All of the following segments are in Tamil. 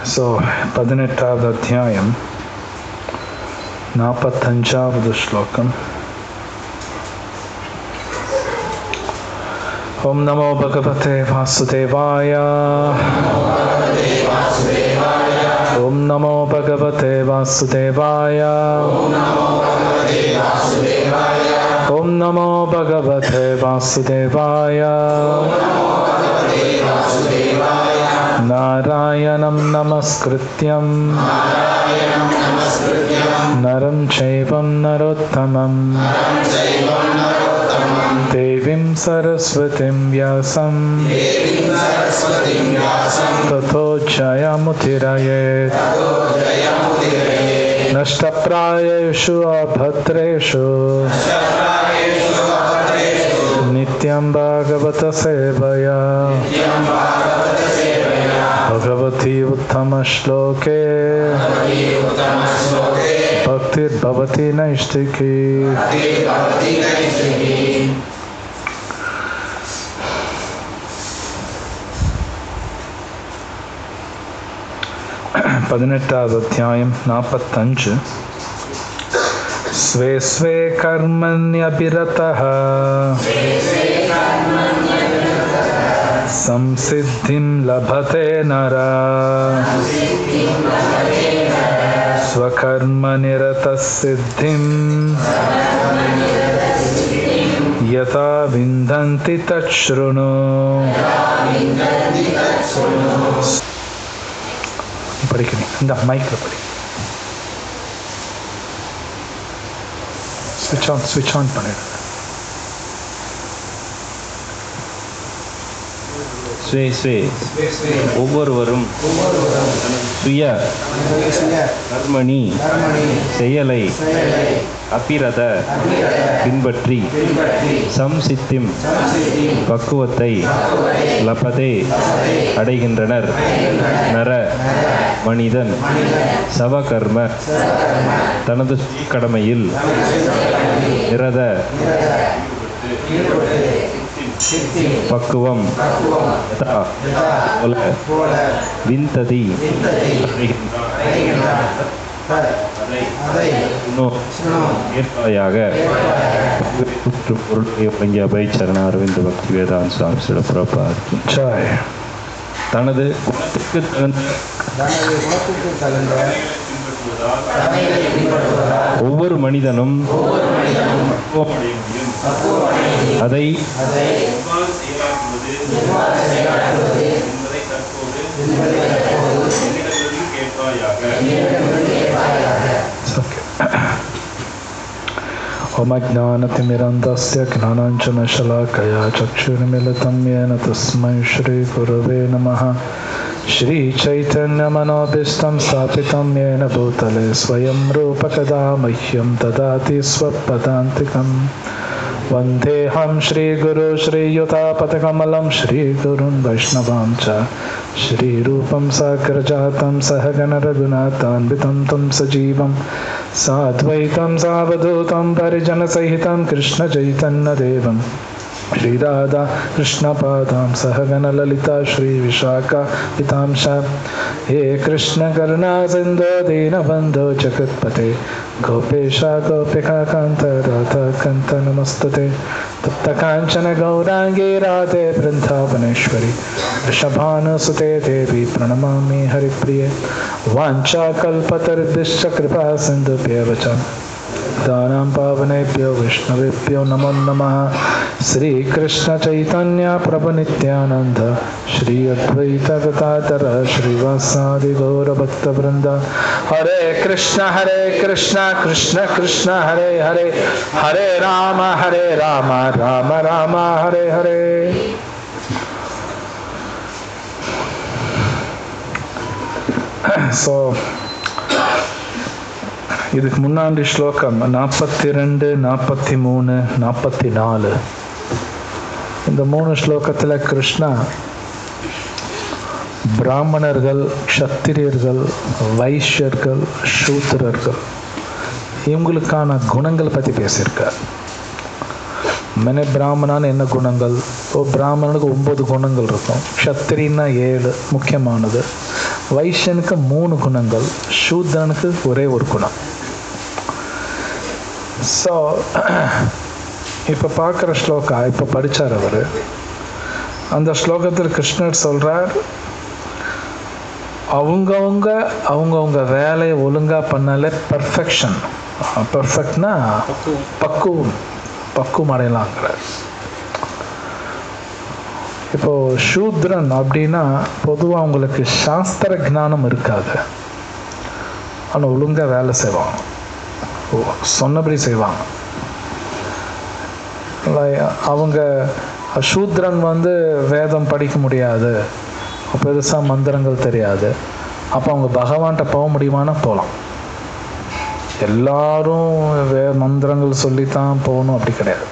ஸோ பதினெட்டாவது அத்தியாயம் நாற்பத்தஞ்சாவது ஸ்லோகம் ஓம் நமோ பகவதே வாசுதேவாய ஓம் நமோ பகவதே வாசுதேவாய ஓம் நமோ பகவதே வாசுதேவாய नारायणं नमस्कृत्यं नरं चैवं नरोत्तमं देवीं सरस्वतीं व्यासं ततो जयमुतिरयेत् नष्टप्रायेषु अभद्रेषु नित्यं भागवतसेवया भगवती उत्तमश्लोके भक्तिर्भवति नैष्टिकी பதினெட்டாவது அத்தியாயம் நாற்பத்தஞ்சு स्वे स्वे कर्मण्यभिरतः संसिद्धिं लभते नर स्वकर्मनिरतः सिद्धिं यथा विन्दन्ति तच्छृणु படிக்கணும் இந்த மைக்கில் படி ஸ்விட்ச் ஆன் ஸ்விட்ச் ஆன் பண்ணிடுங்க ஸ்வே ஸ்வே ஒவ்வொருவரும் சுய கர்மணி செயலை அபிரத பின்பற்றி சம்சித்திம் பக்குவத்தை லபதே அடைகின்றனர் நர மனிதன் சவகர்ம தனது கடமையில் நிரத பக்குவம் யதா போல விந்ததி ஏற்பாயாக பொருளுடைய பஞ்ச அபயச்சரண அரவிந்த பக்தி வேதாந்த் சுவாமி சில புறப்பார் ஜாய் தனது குணத்துக்கு தகுந்த தனது குணத்துக்கு தகுந்த ஒவ்வொரு மனிதனும் பக்குவம் அடைய முடியும். அதை எவ்வாறு செயலாற்றுவது என்பதை தற்போது என்னிடமிருந்து கேட்பாயாக Okay. ओमज्ञानतिमिरन्तस्य ज्ञानाञ्जनशलाकया चक्षुर्मिलितं येन तस्मै श्रीगुरवे नमः श्रीचैतन्यमनोभीष्टं स्थापितं येन भूतले स्वयं रूपकदा मह्यं ददाति स्वपदान्तिकम् वन्देऽहं श्रीगुरु श्रीयुतापदकमलं श्रीगुरुन् वैष्णवां च श्रीरूपं साग्रजातं सहगणरघुनाथान्वितं तं सजीवं साद्वैतं सावधूतं परिजनसहितं कृष्णचैतन्यदेवं श्रीराधा कृष्णपादां सहगणललिता श्रीविशाखा पितां च हे कृष्णकरुणा सिन्धो दीनबन्धो जगत्पते गोपेश गोपिका कान्त राधा कान्त नमस्तते तप्तकाञ्चन गौराङ्गी राधे वृन्दावनेश्वरि वृषभानुसुते देवी प्रणमामि हरिप्रिये वाञ्छाकल्पतरुभ्यश्च कृपा सिन्धुभ्येव च दानां पावनेभ्यो विष्णवेभ्यो नमो नमः श्रीकृष्णचैतन्य प्रभुनित्यानन्द श्री अद्वैतगताधर श्रीवासादिगौरभक्तवृन्द हरे कृष्ण हरे कृष्ण कृष्ण कृष्ण हरे हरे हरे राम हरे राम राम राम हरे हरे ஸோ இதுக்கு முன்னாடி ஸ்லோகம் நாற்பத்தி ரெண்டு நாற்பத்தி மூணு நாற்பத்தி நாலு இந்த மூணு ஸ்லோகத்தில் கிருஷ்ணா பிராமணர்கள் க்ஷத்திரியர்கள் வைஷ்யர்கள் சூத்திரர்கள் இவங்களுக்கான குணங்கள் பற்றி பேசியிருக்கார் மென பிராமணான்னு என்ன குணங்கள் ஓ பிராமணனுக்கு ஒன்பது குணங்கள் இருக்கும் க்ஷத்திரின்னா ஏழு முக்கியமானது வைஷ்யனுக்கு மூணு குணங்கள் சூத்ரனுக்கு ஒரே ஒரு குணம் ஸோ இப்போ பார்க்குற ஸ்லோகா இப்போ படித்தார் அவர் அந்த ஸ்லோகத்தில் கிருஷ்ணர் சொல்கிறார் அவங்கவுங்க அவங்கவுங்க வேலையை ஒழுங்காக பண்ணாலே பர்ஃபெக்ஷன் பர்ஃபெக்ட்னா பக்குவம் பக்குவம் அடையலாங்கிறார் இப்போ சூத்ரன் அப்படின்னா பொதுவாக அவங்களுக்கு சாஸ்திர ஞானம் இருக்காது ஆனால் ஒழுங்காக வேலை செய்வாங்க ஓ, சொன்னபடி செய்வாங்க Like, அவங்க சூத்ரன் வந்து வேதம் படிக்க முடியாது பெருசாக மந்திரங்கள் தெரியாது அப்போ அவங்க பகவான்கிட்ட போக முடியுமானா போகலாம் எல்லாரும் வே மந்திரங்கள் சொல்லித்தான் போகணும் அப்படி கிடையாது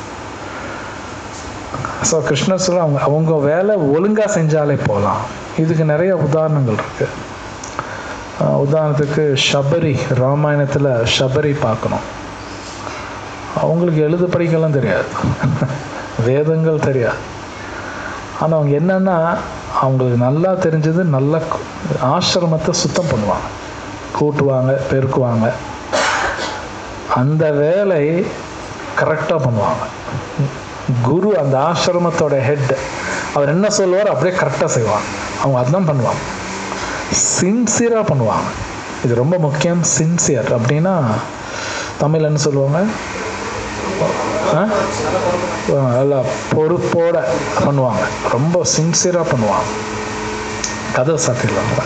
ஸோ கிருஷ்ணர் சொல்ல அவங்க அவங்க வேலை ஒழுங்காக செஞ்சாலே போகலாம் இதுக்கு நிறைய உதாரணங்கள் இருக்கு அஹ் உதாரணத்துக்கு ஷபரி ராமாயணத்தில் ஷபரி பார்க்கணும் அவங்களுக்கு எழுத படிக்கலாம் தெரியாது வேதங்கள் தெரியாது ஆனால் அவங்க என்னன்னா அவங்களுக்கு நல்லா தெரிஞ்சது நல்ல கு- ஆசிரமத்தை சுத்தம் பண்ணுவாங்க கூட்டுவாங்க பெருக்குவாங்க அந்த வேலை கரெக்டாக பண்ணுவாங்க குரு அந்த ஆசிரமத்தோட ஹெட் அவர் என்ன சொல்லுவார் அப்படியே கரெக்டாக செய்வாங்க அவங்க அதுதான் பண்ணுவாங்க சின்சியராக பண்ணுவாங்க இது ரொம்ப முக்கியம் சின்சியர் அப்படின்னா தமிழ் என்ன சொல்லுவாங்க ஆ? நல்லா பொறுப்போட பண்ணுவாங்க ரொம்ப சின்சியராக பண்ணுவாங்க கதை சாத்திடலாம்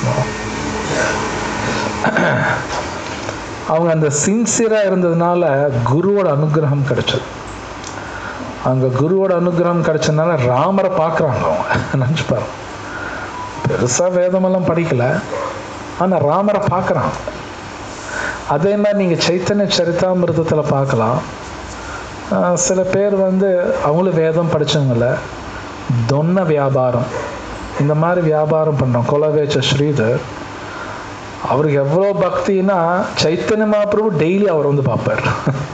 அவங்க அந்த சின்சியராக இருந்ததுனால குருவோட அனுகிரகம் கிடைச்சது அங்கே குருவோட அனுகிரகம் கிடைச்சதுனால ராமரை பார்க்குறாங்க அவங்க நினச்சி பாருங்க பெருசாக வேதமெல்லாம் படிக்கல ஆனால் ராமரை பார்க்குறாங்க அதே மாதிரி நீங்கள் சைத்தன்ய சரிதாமிரதத்தில் பார்க்கலாம் ஆஹ் சில பேர் வந்து அவங்களும் வேதம் படிச்சவங்கள தொன்ன வியாபாரம் இந்த மாதிரி வியாபாரம் பண்ணுறோம் கொலவேச்ச ஸ்ரீதர் அவருக்கு எவ்வளோ பக்தினா சைத்தன்ய மகாபிரபு டெய்லி அவர் வந்து பார்ப்பார்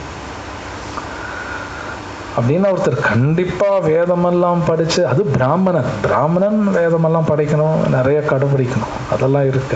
அப்படின்னு ஒருத்தர் கண்டிப்பாக வேதமெல்லாம் படித்து அது பிராமணன் பிராமணன் வேதமெல்லாம் படிக்கணும் நிறைய கடைபிடிக்கணும் அதெல்லாம் இருக்கு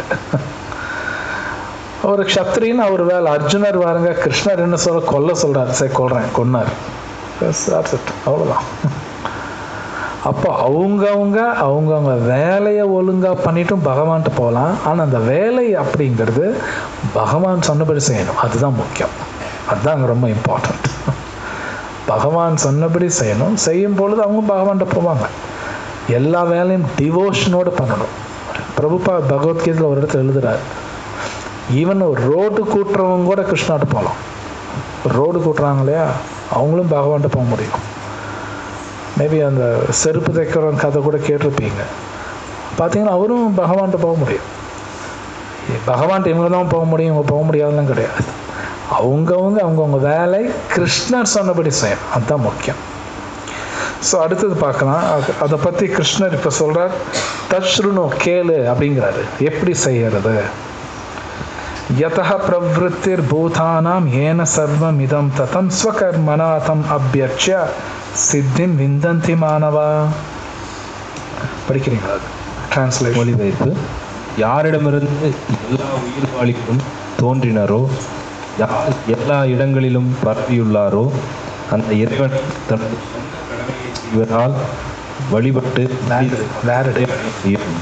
ஒரு க்ஷத்ரின்னு அவர் வேலை அர்ஜுனர் வாருங்க கிருஷ்ணர் என்ன சொல்ல கொல்ல சொல்றாரு சரி கொல்றேன் கொன்னார் Yes, that's it. அவ்வளோதான் அப்போ அவங்கவுங்க அவங்கவுங்க வேலையை ஒழுங்காக பண்ணிட்டும் பகவான்கிட்ட போகலாம் ஆனால் அந்த வேலை அப்படிங்கிறது பகவான் சொன்னபடி செய்யணும் அதுதான் முக்கியம் அதுதான் அங்கே ரொம்ப இம்பார்ட்டண்ட் பகவான் சொன்னபடி செய்யணும் செய்யும் பொழுது அவங்க பகவான்கிட்ட போவாங்க எல்லா வேலையும் டிவோஷனோடு பண்ணணும் பிரபுபா பகவத்கீதையில் ஒரு இடத்துல எழுதுறாரு ஈவன் ஒரு ரோடு கூட்டுறவங்க கூட கிருஷ்ணாட்ட போகலாம் ரோடு கூட்டுறாங்க இல்லையா அவங்களும் பகவான்கிட்ட போக முடியும் மேபி அந்த செருப்பு தைக்கிறவங்க கதை கூட கேட்டிருப்பீங்க பார்த்தீங்கன்னா அவரும் பகவான்கிட்ட போக முடியும் பகவான்கிட்ட இவங்க தான் போக முடியும் இவங்க போக முடியாதுலாம் கிடையாது அவங்கவுங்க அவங்கவுங்க வேலை கிருஷ்ணர் சொன்னபடி செய்யணும் அதுதான் முக்கியம் ஸோ அடுத்தது பார்க்கலாம் அது- அதை பற்றி கிருஷ்ணர் இப்போ சொல்கிறார் தஸ்ருணு கேளு அப்படிங்கிறாரு எப்படி செய்யறது यतः प्रवृत्तिर्भूतानां येन सर्वम् इदं ततं स्वकर्मणा तम् अभ्यर्च्य सिद्धिं विन्दन्ति मानवा படிக்கிறீங்களா அது டிரான்ஸ்லேஷன் மொழிபெயர்ப்பு யாரிடமிருந்து எல்லா உயிர்வாளிகளும் தோன்றினாரோ யார் எல்லா இடங்களிலும் பரவியுள்ளாரோ அந்த இறைவன் தனது சொந்த கடமையை செய்வதால் வழிபட்டு வேறு முடியும்.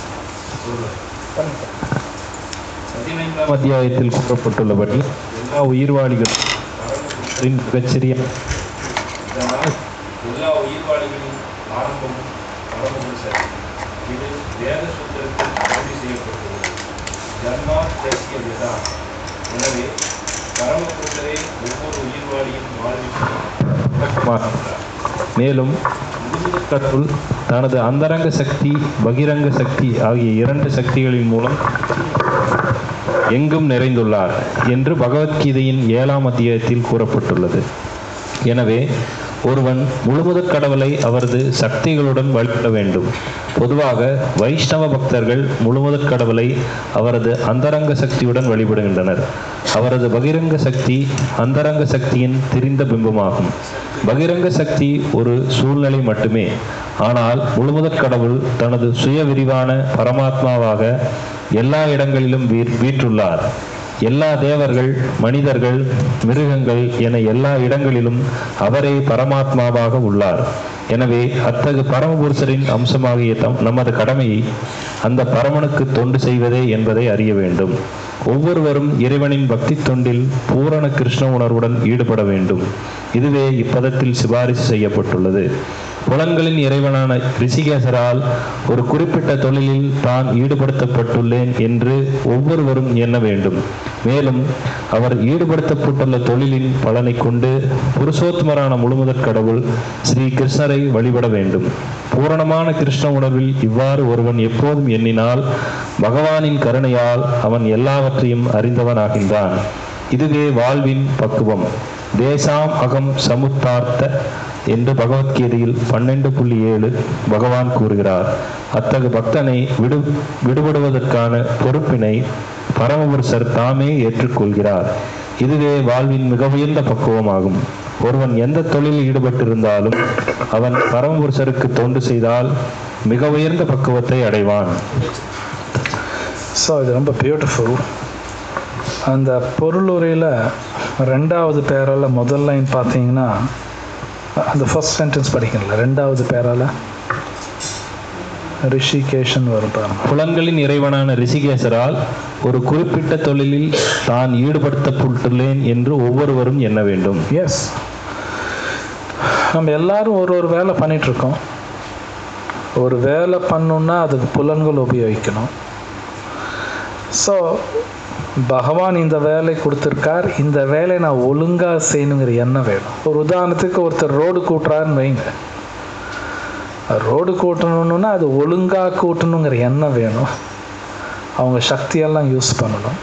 பதினைந்தாம் அத்தியாயத்தில் கூறப்பட்டுள்ளபடி எல்லா உயிர்வாளிகளும் கடவுளின் மிகச்சிறிய இதனால் எல்லா உயிர்வாளிகளின் ஆரம்பமும் பரமமும் சரி இது வேத சூத்திரத்தில் உறுதி செய்யப்பட்டுள்ளது ஜன்மா தேசிய விதா எனவே பரமபுருஷரே ஒவ்வொரு உயிர்வாளியின் வாழ்விக்கும் மேலும் முதுமுதற்கருள் தனது அந்தரங்க சக்தி பகிரங்க சக்தி ஆகிய இரண்டு சக்திகளின் மூலம் எங்கும் நிறைந்துள்ளார் என்று பகவத்கீதையின் ஏழாம் அத்தியாயத்தில் கூறப்பட்டுள்ளது எனவே ஒருவன் முழுமுதற் கடவுளை அவரது சக்திகளுடன் வழிபட வேண்டும் பொதுவாக வைஷ்ணவ பக்தர்கள் முழுமுதற் கடவுளை அவரது அந்தரங்க சக்தியுடன் வழிபடுகின்றனர் அவரது பகிரங்க சக்தி அந்தரங்க சக்தியின் திரிந்த பிம்பமாகும் பகிரங்க சக்தி ஒரு சூழ்நிலை மட்டுமே ஆனால் முழுமுதற் கடவுள் தனது சுய விரிவான பரமாத்மாவாக எல்லா இடங்களிலும் வீற் வீற்றுள்ளார் எல்லா தேவர்கள் மனிதர்கள் மிருகங்கள் என எல்லா இடங்களிலும் அவரே பரமாத்மாவாக உள்ளார் எனவே அத்தகு பரமபுருஷரின் அம்சமாகிய தம் நமது கடமையை அந்த பரமனுக்கு தொண்டு செய்வதே என்பதை அறிய வேண்டும் ஒவ்வொருவரும் இறைவனின் பக்தி தொண்டில் பூரண கிருஷ்ண உணர்வுடன் ஈடுபட வேண்டும் இதுவே இப்பதத்தில் சிபாரிசு செய்யப்பட்டுள்ளது புலன்களின் இறைவனான ரிஷிகேசரால் ஒரு குறிப்பிட்ட தொழிலில் தான் ஈடுபடுத்தப்பட்டுள்ளேன் என்று ஒவ்வொருவரும் எண்ண வேண்டும் மேலும் அவர் ஈடுபடுத்தப்பட்டுள்ள தொழிலின் பலனை கொண்டு புருஷோத்தமரான முழுமுதற் கடவுள் ஸ்ரீ கிருஷ்ணரை வழிபட வேண்டும் பூரணமான கிருஷ்ண உணர்வில் இவ்வாறு ஒருவன் எப்போதும் எண்ணினால் பகவானின் கருணையால் அவன் எல்லாவற்றையும் அறிந்தவனாகின்றான் இதுவே வாழ்வின் பக்குவம் தேசாம் அகம் சமுத்தார்த்த என்று பகவத்கீதையில் பன்னெண்டு புள்ளி ஏழு பகவான் கூறுகிறார் அத்தகு பக்தனை விடு விடுபடுவதற்கான பொறுப்பினை பரமபுருஷர் தாமே ஏற்றுக்கொள்கிறார் இதுவே வாழ்வின் மிக உயர்ந்த பக்குவமாகும் ஒருவன் எந்த தொழிலில் ஈடுபட்டிருந்தாலும் அவன் பரமபுருஷருக்கு தொண்டு செய்தால் மிக உயர்ந்த பக்குவத்தை அடைவான் ஸோ இது ரொம்ப பியூட்டிஃபுல் அந்த பொருளுரையில் ரெண்டாவது பேரால் முதல் லைன் பார்த்தீங்கன்னா அந்த ஃபர்ஸ்ட் சென்டென்ஸ் படிக்கணும்ல ரெண்டாவது பேரால் ரிஷிகேஷன் வரும் பாருங்க புலன்களின் இறைவனான ரிஷிகேசரால் ஒரு குறிப்பிட்ட தொழிலில் தான் ஈடுபடுத்தப்பட்டுள்ளேன் என்று ஒவ்வொருவரும் எண்ண வேண்டும் எஸ் நம்ம எல்லாரும் ஒரு ஒரு வேலை பண்ணிட்டு இருக்கோம் ஒரு வேலை பண்ணணுன்னா அதுக்கு புலன்கள் உபயோகிக்கணும் ஸோ பகவான் இந்த வேலை கொடுத்துருக்கார் இந்த வேலையை நான் ஒழுங்காக செய்யணுங்கிற எண்ணம் வேணும் ஒரு உதாரணத்துக்கு ஒருத்தர் ரோடு கூட்டுறாருன்னு வைங்க ரோடு கூட்டணுன்னா அது ஒழுங்காக கூட்டணுங்கிற எண்ணம் வேணும் அவங்க சக்தியெல்லாம் யூஸ் பண்ணணும்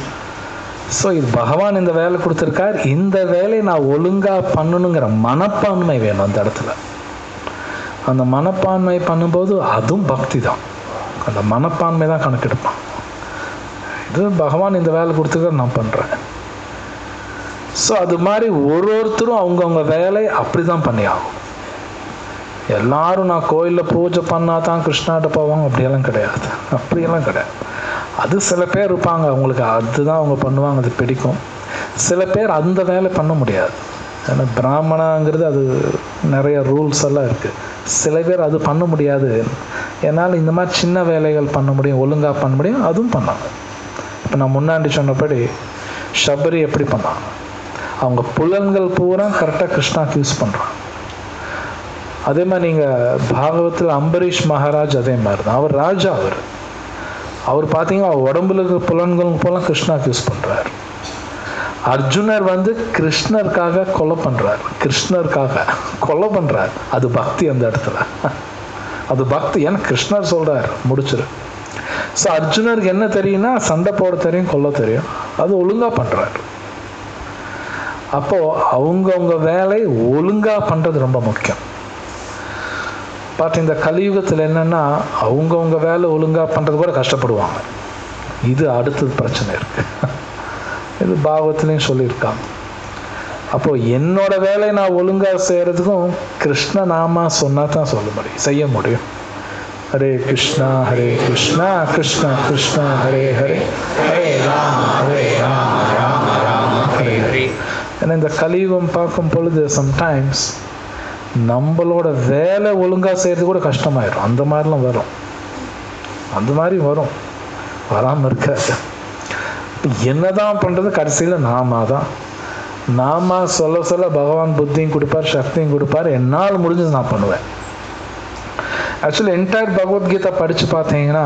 ஸோ இது பகவான் இந்த வேலை கொடுத்துருக்கார் இந்த வேலையை நான் ஒழுங்காக பண்ணணுங்கிற மனப்பான்மை வேணும் அந்த இடத்துல அந்த மனப்பான்மை பண்ணும்போது அதுவும் பக்தி தான் அந்த மனப்பான்மை தான் கணக்கெடுப்பான் இது பகவான் இந்த வேலை கொடுத்துருக்கார் நான் பண்ணுறேன் ஸோ அது மாதிரி ஒரு ஒருத்தரும் அவங்கவுங்க வேலை அப்படி தான் பண்ணி ஆகும் எல்லாரும் நான் கோயிலில் பூஜை பண்ணால் தான் கிருஷ்ணாட்ட போவாங்க அப்படியெல்லாம் கிடையாது அப்படியெல்லாம் கிடையாது அது சில பேர் இருப்பாங்க அவங்களுக்கு அதுதான் அவங்க பண்ணுவாங்க அது பிடிக்கும் சில பேர் அந்த வேலை பண்ண முடியாது ஏன்னா பிராமணாங்கிறது அது நிறைய ரூல்ஸ் எல்லாம் இருக்குது சில பேர் அது பண்ண முடியாது என்னால் இந்த மாதிரி சின்ன வேலைகள் பண்ண முடியும் ஒழுங்காக பண்ண முடியும் அதுவும் பண்ணாங்க இப்போ நான் முன்னாடி சொன்னபடி ஷபரி எப்படி பண்ணாங்க அவங்க புலன்கள் பூரா கரெக்டாக கிருஷ்ணாக்கு யூஸ் பண்ணுறாங்க அதே மாதிரி நீங்கள் பாகவத்தில் அம்பரீஷ் மகாராஜ் அதே மாதிரி தான் அவர் ராஜா அவர் அவர் பார்த்தீங்கன்னா அவர் உடம்புல இருக்கிற புலன்கள் போல கிருஷ்ணாக்கு யூஸ் பண்ணுறாரு அர்ஜுனர் வந்து கிருஷ்ணருக்காக கொலை பண்ணுறார் கிருஷ்ணருக்காக கொலை பண்ணுறார் அது பக்தி அந்த இடத்துல அது பக்தி ஏன்னா கிருஷ்ணர் சொல்கிறார் முடிச்சிரு ஸோ அர்ஜுனருக்கு என்ன தெரியும்னா சண்டை போட தெரியும் கொல்ல தெரியும் அது ஒழுங்காக பண்ணுறாரு அப்போது அவங்கவுங்க வேலை ஒழுங்காக பண்ணுறது ரொம்ப முக்கியம் பட் இந்த கலியுகத்தில் என்னென்னா அவங்கவுங்க வேலை ஒழுங்காக பண்ணுறது கூட கஷ்டப்படுவாங்க இது அடுத்தது பிரச்சனை இருக்கு இது பாவத்துலேயும் சொல்லியிருக்காங்க அப்போது என்னோட வேலையை நான் ஒழுங்காக செய்கிறதுக்கும் கிருஷ்ண நாமா சொன்னால் தான் சொல்ல முடியும் செய்ய முடியும் ஹரே கிருஷ்ணா ஹரே கிருஷ்ணா கிருஷ்ணா கிருஷ்ணா ஹரே ஹரே ஹரே ராம ஹரே ராம ராம ராம ஹரே ஹரே ஏன்னா இந்த கலியுகம் பார்க்கும் பொழுது சம்டைம்ஸ் நம்மளோட வேலை ஒழுங்காக செய்கிறது கூட கஷ்டமாயிடும் அந்த மாதிரிலாம் வரும் அந்த மாதிரி வரும் வராமல் இருக்காது என்னதான் பண்ணுறது கடைசியில் நாம தான் நாம சொல்ல சொல்ல பகவான் புத்தியும் கொடுப்பார் சக்தியும் கொடுப்பார் என்னால் முடிஞ்சது நான் பண்ணுவேன் ஆக்சுவலி என்டையர் பகவத்கீதா படித்து பார்த்தீங்கன்னா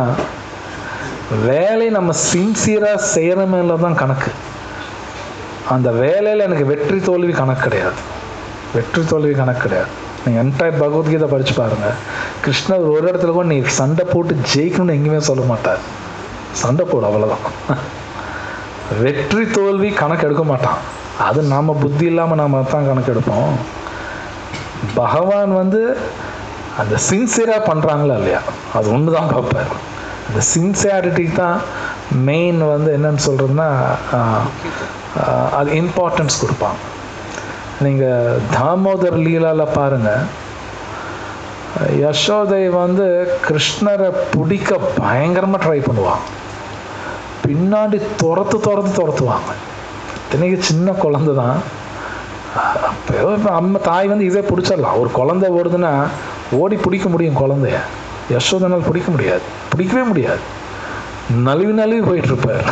வேலை நம்ம சின்சியராக செய்கிற மேலே தான் கணக்கு அந்த வேலையில் எனக்கு வெற்றி தோல்வி கணக்கு கிடையாது வெற்றி தோல்வி கணக்கு கிடையாது நீங்கள் என்டையர் பகவத்கீதை படித்து பாருங்கள் கிருஷ்ணர் ஒரு இடத்துல கூட நீ சண்டை போட்டு ஜெயிக்கணும்னு எங்கேயுமே சொல்ல மாட்டார் சண்டை போடு அவ்வளோதான் வெற்றி தோல்வி கணக்கு எடுக்க மாட்டான் அது நாம் புத்தி இல்லாமல் நாம் தான் கணக்கு எடுப்போம் பகவான் வந்து அந்த சின்சியராக பண்ணுறாங்களா இல்லையா அது ஒன்று தான் பார்ப்பார் அந்த சின்சியாரிட்டி தான் மெயின் வந்து என்னன்னு சொல்கிறதுனா அது இம்பார்ட்டன்ஸ் கொடுப்பாங்க நீங்கள் தாமோதர் லீலாவில் பாருங்கள் யசோதை வந்து கிருஷ்ணரை பிடிக்க பயங்கரமாக ட்ரை பண்ணுவாங்க பின்னாடி துரத்து துரத்து துரத்துவாங்க இத்தனைக்கு சின்ன குழந்தை தான் அப்போ இப்போ அம்மா தாய் வந்து இதே பிடிச்சிடலாம் ஒரு குழந்தை ஓடுதுன்னா ஓடி பிடிக்க முடியும் குழந்தைய யசோதனால் பிடிக்க முடியாது பிடிக்கவே முடியாது நழுவி நழுவி போயிட்டுருப்பார்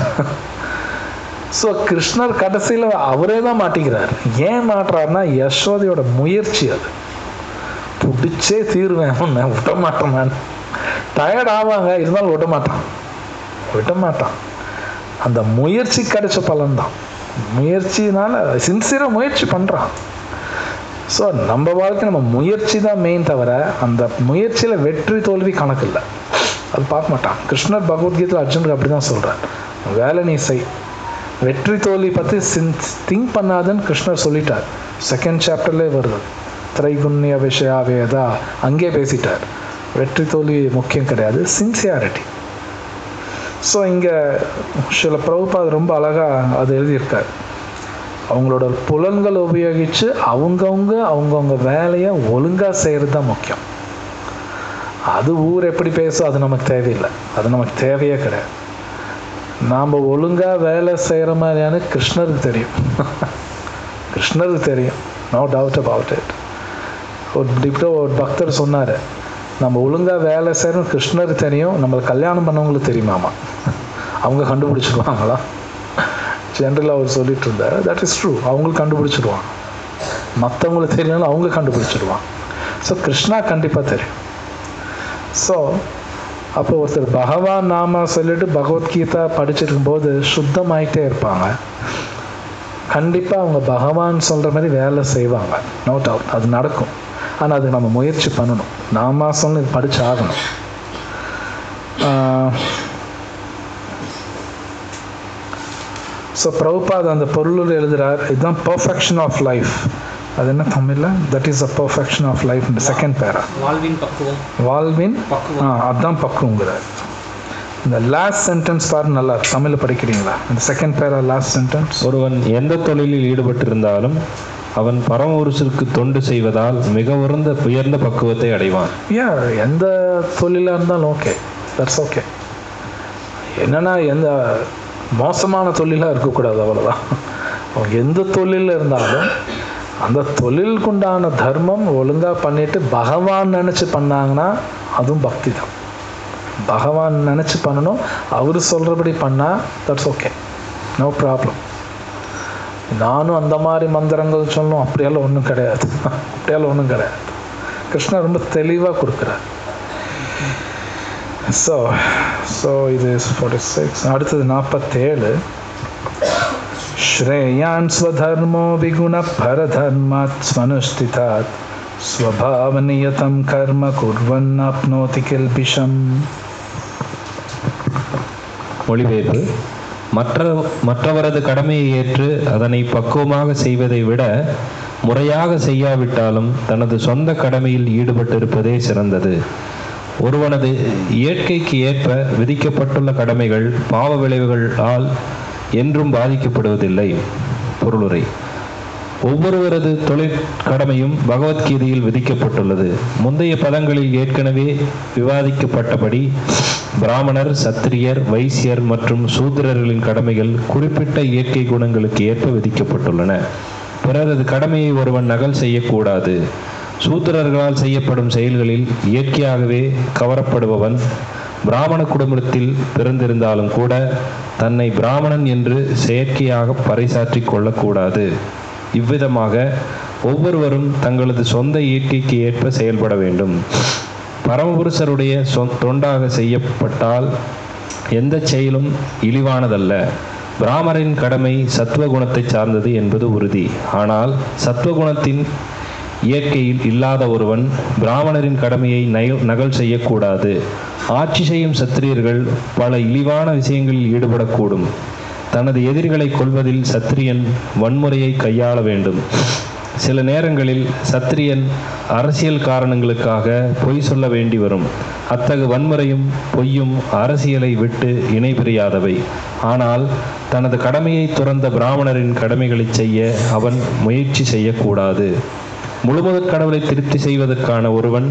ஸோ கிருஷ்ணர் கடைசியில் அவரே தான் மாட்டிக்கிறார் ஏன் மாட்டுறாருன்னா யசோதையோட முயற்சி அது பிடிச்சே தீருவேன் உன்னை விட மாட்டேன் நான் டயர்ட் ஆவாங்க இருந்தாலும் விட மாட்டான் விட மாட்டான் அந்த முயற்சி கிடைச்ச பலன்தான் முயற்சினால சின்சியராக முயற்சி பண்ணுறான் ஸோ நம்ம வாழ்க்கை நம்ம முயற்சி தான் மெயின் தவிர அந்த முயற்சியில் வெற்றி தோல்வி கணக்கு இல்லை அது பார்க்க மாட்டான் கிருஷ்ணர் பகவத்கீதையில் அர்ஜுனுக்கு அப்படி தான் சொல்கிறார் வேலை நீ செய் வெற்றி தோல்வி பற்றி சின் திங்க் பண்ணாதுன்னு கிருஷ்ணர் சொல்லிட்டார் செகண்ட் சாப்டர்லேயே வருது திரைகுண்ய விஷயா வேதா அங்கே பேசிட்டார் வெற்றி தோல்வி முக்கியம் கிடையாது சின்சியாரிட்டி ஸோ இங்கே சில பிரபுபாத் ரொம்ப அழகாக அது எழுதியிருக்கார் அவங்களோட புலன்களை உபயோகித்து அவங்கவுங்க அவங்கவுங்க வேலையை ஒழுங்காக செய்கிறது தான் முக்கியம் அது ஊர் எப்படி பேசும் அது நமக்கு தேவையில்லை அது நமக்கு தேவையே கிடையாது நாம் ஒழுங்காக வேலை செய்கிற மாதிரியான கிருஷ்ணருக்கு தெரியும் கிருஷ்ணருக்கு தெரியும் நோ டவுட் அபவுட் இட் ஒரு இப்படி ஒரு பக்தர் சொன்னார் நம்ம ஒழுங்காக வேலை செய்கிறோம் கிருஷ்ணருக்கு தெரியும் நம்மளை கல்யாணம் பண்ணவங்களுக்கு தெரியுமாமா அவங்க கண்டுபிடிச்சிடுவாங்களா ஜென்ரலாக அவர் சொல்லிட்டு இருந்தார் தட் இஸ் ட்ரூ அவங்களுக்கு கண்டுபிடிச்சிடுவாங்க மற்றவங்களுக்கு தெரியலனாலும் அவங்க கண்டுபிடிச்சிடுவாங்க ஸோ கிருஷ்ணா கண்டிப்பாக தெரியும் ஸோ அப்போ ஒருத்தர் பகவான் நாம சொல்லிட்டு பகவத்கீதா படிச்சிருக்கும்போது சுத்தமாயிட்டே இருப்பாங்க கண்டிப்பாக அவங்க பகவான் சொல்கிற மாதிரி வேலை செய்வாங்க நோ டவுட் அது நடக்கும் ஆனால் அதுக்கு நம்ம முயற்சி பண்ணணும் நாம சொல்லி படிச்சு ஆகணும் ஸோ பிரபுபாத் அந்த பொருள் எழுதுகிறார் இதுதான் பர்ஃபெக்ஷன் ஆஃப் லைஃப் அது என்ன தமிழில் that is a perfection of life இந்த செகண்ட் பேரா வாழ்வின் பக்குவம் வாழ்வின் பக்குவம். ஆ அதான் பக்குவங்கிறார் இந்த லாஸ்ட் சென்டென்ஸ் பாரு நல்லா தமிழில் படிக்கிறீங்களா இந்த செகண்ட் பேரா லாஸ்ட் சென்டென்ஸ் ஒருவன் எந்த தொழிலில் ஈடுபட்டிருந்தாலும் அவன் பரமபுருஷருக்கு தொண்டு செய்வதால் மிக உயர்ந்த உயர்ந்த பக்குவத்தை அடைவான் யா எந்த தொழிலாக இருந்தாலும் ஓகே தட்ஸ் ஓகே என்னன்னா எந்த மோசமான தொழிலாக இருக்கக்கூடாது அவ்வளோதான் அவங்க எந்த தொழிலில் இருந்தாலும் அந்த தொழிலுக்குண்டான தர்மம் ஒழுங்காக பண்ணிட்டு பகவான் நினச்சி பண்ணாங்கன்னா அதுவும் பக்தி தான் பகவான் நினச்சி பண்ணணும் அவர் சொல்கிறபடி பண்ணால் தட்ஸ் ஓகே நோ ப்ராப்ளம் நானும் அந்த மாதிரி மந்திரங்கள் சொல்லணும் அப்படியெல்லாம் ஒன்றும் கிடையாது அப்படியெல்லாம் ஒன்றும் கிடையாது கிருஷ்ணா ரொம்ப தெளிவாக கொடுக்குறார் ஸோ ஸோ இது ஃபார்ட்டி சிக்ஸ் அடுத்தது நாற்பத்தேழு श्रेयान् स्वधर्मो विगुणपरधर्मात् स्वनुष्ठितात् स्वभावनियतं कर्म कुर्वन्नाप्नोति किल्बिषम् மொழிபெயர்ப்பு மற்ற மற்றவரது கடமையை ஏற்று அதனை பக்குவமாக செய்வதை விட முறையாக செய்யாவிட்டாலும் தனது சொந்த கடமையில் ஈடுபட்டிருப்பதே சிறந்தது ஒருவனது இயற்கைக்கு ஏற்ப விதிக்கப்பட்டுள்ள கடமைகள் பாவ விளைவுகளால் என்றும் பாதிக்கப்படுவதில்லை பொருளுரை ஒவ்வொருவரது தொழிற் கடமையும் பகவத்கீதையில் விதிக்கப்பட்டுள்ளது முந்தைய பதங்களில் ஏற்கனவே விவாதிக்கப்பட்டபடி பிராமணர் சத்திரியர் வைசியர் மற்றும் சூத்திரர்களின் கடமைகள் குறிப்பிட்ட இயற்கை குணங்களுக்கு ஏற்ப விதிக்கப்பட்டுள்ளன பிறரது கடமையை ஒருவன் நகல் செய்யக்கூடாது சூத்திரர்களால் செய்யப்படும் செயல்களில் இயற்கையாகவே கவரப்படுபவன் பிராமண குடும்பத்தில் பிறந்திருந்தாலும் கூட தன்னை பிராமணன் என்று செயற்கையாக பறைசாற்றிக் கொள்ளக்கூடாது இவ்விதமாக ஒவ்வொருவரும் தங்களது சொந்த இயற்கைக்கு ஏற்ப செயல்பட வேண்டும் பரமபுருஷருடைய சொ- தொண்டாக செய்யப்பட்டால் எந்த செயலும் இழிவானதல்ல பிராமரின் கடமை சத்துவகுணத்தை சார்ந்தது என்பது உறுதி ஆனால் சத்துவகுணத்தின் இயற்கையில் இல்லாத ஒருவன் பிராமணரின் கடமையை நய- நகல் செய்யக்கூடாது ஆட்சி செய்யும் சத்திரியர்கள் பல இழிவான விஷயங்களில் ஈடுபடக்கூடும் தனது எதிரிகளை கொள்வதில் சத்திரியன் வன்முறையை கையாள வேண்டும் சில நேரங்களில் சத்திரியன் அரசியல் காரணங்களுக்காக பொய் சொல்ல வேண்டி வரும் அத்தகு வன்முறையும் பொய்யும் அரசியலை விட்டு இணை பிரியாதவை ஆனால் தனது கடமையை துறந்த பிராமணரின் கடமைகளை செய்ய அவன் முயற்சி செய்யக்கூடாது முழுமுதற் கடவுளை திருப்தி செய்வதற்கான ஒருவன்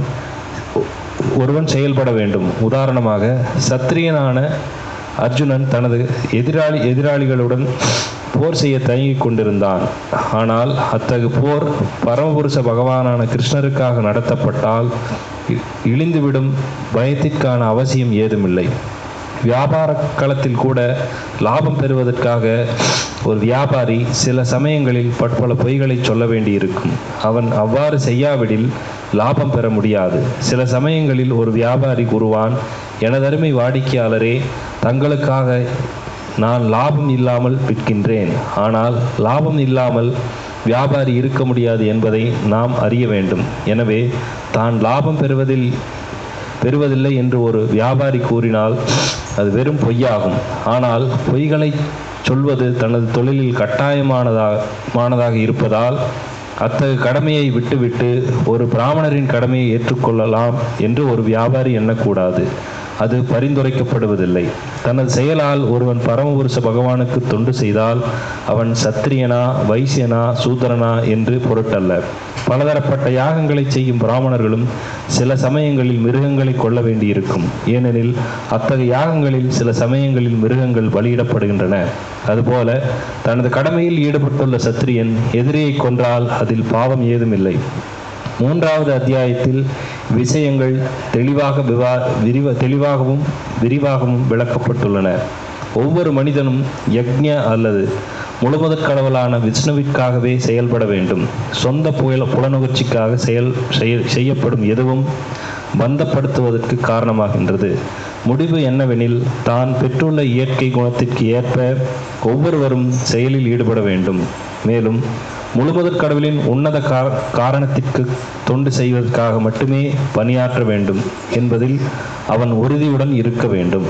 ஒருவன் செயல்பட வேண்டும் உதாரணமாக சத்திரியனான அர்ஜுனன் தனது எதிராளி எதிராளிகளுடன் போர் செய்ய தயங்கிக் கொண்டிருந்தான் ஆனால் அத்தகு போர் பரமபுருஷ பகவானான கிருஷ்ணருக்காக நடத்தப்பட்டால் இ- இழிந்துவிடும் பயத்திற்கான அவசியம் ஏதுமில்லை வியாபார களத்தில் கூட லாபம் பெறுவதற்காக ஒரு வியாபாரி சில சமயங்களில் பற்பல பொய்களை சொல்ல வேண்டியிருக்கும் அவன் அவ்வாறு செய்யாவிடில் லாபம் பெற முடியாது சில சமயங்களில் ஒரு வியாபாரி கூறுவான் எனதருமை வாடிக்கையாளரே தங்களுக்காக நான் லாபம் இல்லாமல் விற்கின்றேன் ஆனால் லாபம் இல்லாமல் வியாபாரி இருக்க முடியாது என்பதை நாம் அறிய வேண்டும் எனவே தான் லாபம் பெறுவதில் பெறுவதில்லை என்று ஒரு வியாபாரி கூறினால் அது வெறும் பொய்யாகும் ஆனால் பொய்களை சொல்வது தனது தொழிலில் கட்டாயமானதாக மானதாக இருப்பதால் அத்தகு கடமையை விட்டுவிட்டு ஒரு பிராமணரின் கடமையை ஏற்றுக்கொள்ளலாம் என்று ஒரு வியாபாரி எண்ணக்கூடாது அது பரிந்துரைக்கப்படுவதில்லை தனது செயலால் ஒருவன் பரமபுருஷ பகவானுக்கு தொண்டு செய்தால் அவன் சத்திரியனா வைசியனா சூத்திரனா என்று பொருட்டல்ல பலதரப்பட்ட யாகங்களை செய்யும் பிராமணர்களும் சில சமயங்களில் மிருகங்களை கொல்ல வேண்டியிருக்கும் ஏனெனில் அத்தகைய யாகங்களில் சில சமயங்களில் மிருகங்கள் பலியிடப்படுகின்றன அதுபோல தனது கடமையில் ஈடுபட்டுள்ள சத்திரியன் எதிரியை கொன்றால் அதில் பாவம் ஏதுமில்லை மூன்றாவது அத்தியாயத்தில் விஷயங்கள் தெளிவாக விவா விரிவ தெளிவாகவும் விரிவாகவும் விளக்கப்பட்டுள்ளன ஒவ்வொரு மனிதனும் யக்ஞ அல்லது முழுமுதற் கடவுளான விஷ்ணுவிற்காகவே செயல்பட வேண்டும் சொந்த புயல புலனுகர்ச்சிக்காக செயல் செய்ய- செய்யப்படும் எதுவும் பந்தப்படுத்துவதற்கு காரணமாகின்றது முடிவு என்னவெனில் தான் பெற்றுள்ள இயற்கை குணத்திற்கு ஏற்ப ஒவ்வொருவரும் செயலில் ஈடுபட வேண்டும் மேலும் முழுமுதற் கடவுளின் உன்னத கா- காரணத்திற்கு தொண்டு செய்வதற்காக மட்டுமே பணியாற்ற வேண்டும் என்பதில் அவன் உறுதியுடன் இருக்க வேண்டும்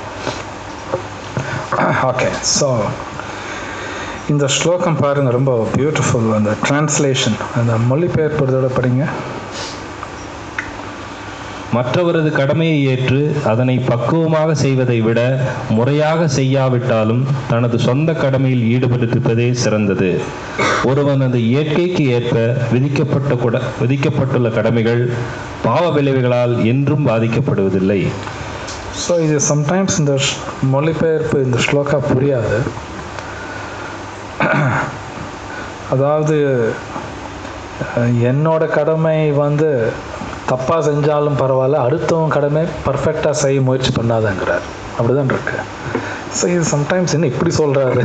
ஓகே ஸோ இந்த ஸ்லோகம் பாருங்க ரொம்ப பியூட்டிஃபுல் அந்த டிரான்ஸ்லேஷன் அந்த மொழிபெயர்ப்பதோட படிங்க மற்றவரது கடமையை ஏற்று அதனை பக்குவமாக செய்வதை விட முறையாக செய்யாவிட்டாலும் தனது சொந்த கடமையில் ஈடுபட்டிருப்பதே சிறந்தது ஒருவனது இயற்கைக்கு ஏற்ப விதிக்கப்பட்ட குட விதிக்கப்பட்டுள்ள கடமைகள் பாவ விளைவுகளால் என்றும் பாதிக்கப்படுவதில்லை ஸோ இது சம்டைம்ஸ் இந்த ஷ்- மொழிபெயர்ப்பு இந்த ஸ்லோகா புரியாது அதாவது அஹ், என்னோட கடமை வந்து தப்பாக செஞ்சாலும் பரவாயில்ல அடுத்தவன் கடமை பர்ஃபெக்டாக செய்ய முயற்சி பண்ணாதங்கிறார் அப்படிதான் இருக்கு ஸோ இது சம்டைம்ஸ் என்ன இப்படி சொல்கிறாரு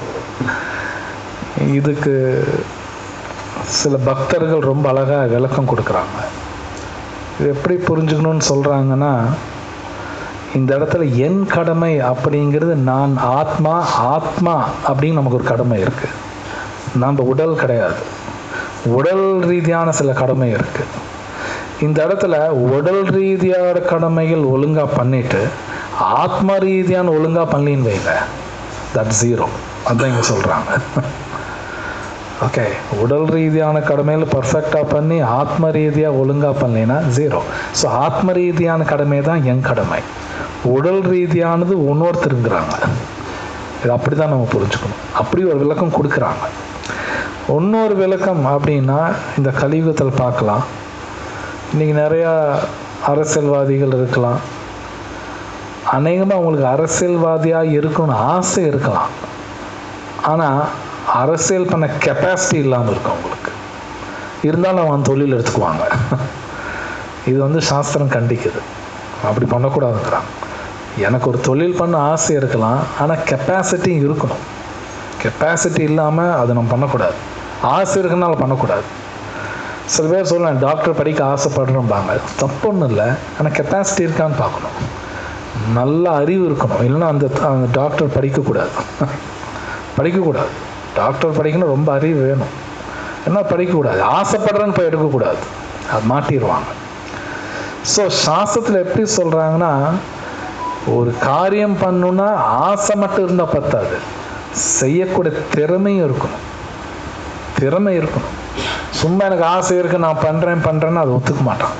இதுக்கு சில பக்தர்கள் ரொம்ப அழகாக விளக்கம் கொடுக்குறாங்க இது எப்படி புரிஞ்சுக்கணும்னு சொல்கிறாங்கன்னா இந்த இடத்துல என் கடமை அப்படிங்கிறது நான் ஆத்மா ஆத்மா அப்படின்னு நமக்கு ஒரு கடமை இருக்கு நம்ம உடல் கிடையாது உடல் ரீதியான சில கடமை இருக்கு இந்த இடத்துல உடல் ரீதியான கடமைகள் ஒழுங்கா பண்ணிட்டு ஆத்ம ரீதியான ஒழுங்கா பண்ணின்னு வைங்க தட் ஜீரோ அதான் இங்க சொல்றாங்க ஓகே உடல் ரீதியான கடமையில் பர்ஃபெக்டாக பண்ணி ஆத்ம ரீதியாக ஒழுங்காக பண்ணலைன்னா ஜீரோ ஸோ ஆத்ம ரீதியான கடமை தான் என் கடமை உடல் ரீதியானது இன்னொருத்தருங்கிறாங்க இது அப்படி தான் நம்ம புரிஞ்சுக்கணும் அப்படி ஒரு விளக்கம் கொடுக்குறாங்க இன்னொரு விளக்கம் அப்படின்னா இந்த கலியுகத்தில் பார்க்கலாம் இன்றைக்கி நிறையா அரசியல்வாதிகள் இருக்கலாம் அநேகமாக அவங்களுக்கு அரசியல்வாதியாக இருக்கணும்னு ஆசை இருக்கலாம் ஆனால் அரசியல் பண்ண கெப்பாசிட்டி இல்லாமல் இருக்கும் அவங்களுக்கு இருந்தாலும் அவன் தொழில் எடுத்துக்குவாங்க இது வந்து சாஸ்திரம் கண்டிக்குது அப்படி பண்ணக்கூடாதுங்கிறான் எனக்கு ஒரு தொழில் பண்ண ஆசை இருக்கலாம் ஆனால் கெப்பாசிட்டியும் இருக்கணும் கெப்பாசிட்டி இல்லாமல் அதை நம்ம பண்ணக்கூடாது ஆசை இருக்குனால பண்ணக்கூடாது சில பேர் சொல்லலாம் டாக்டர் படிக்க ஆசைப்படுறோம்பாங்க தப்பு ஒன்றும் இல்லை ஆனால் கெப்பாசிட்டி இருக்கான்னு பார்க்கணும் நல்ல அறிவு இருக்கணும் இல்லைன்னா அந்த அந்த டாக்டர் படிக்கக்கூடாது படிக்கக்கூடாது டாக்டர் படிக்கணும் ரொம்ப அறிவு வேணும் என்ன படிக்கக்கூடாது ஆசைப்படுறேன்னு போய் எடுக்கக்கூடாது அது மாட்டிடுவாங்க ஸோ சாஸ்திரத்தில் எப்படி சொல்கிறாங்கன்னா ஒரு காரியம் பண்ணணும்னா ஆசை மட்டும் இருந்தால் பத்தாது செய்யக்கூடிய திறமையும் இருக்கணும் திறமை இருக்கணும் சும்மா எனக்கு ஆசை இருக்கு நான் பண்ணுறேன் பண்ணுறேன்னு அதை ஒத்துக்க மாட்டான்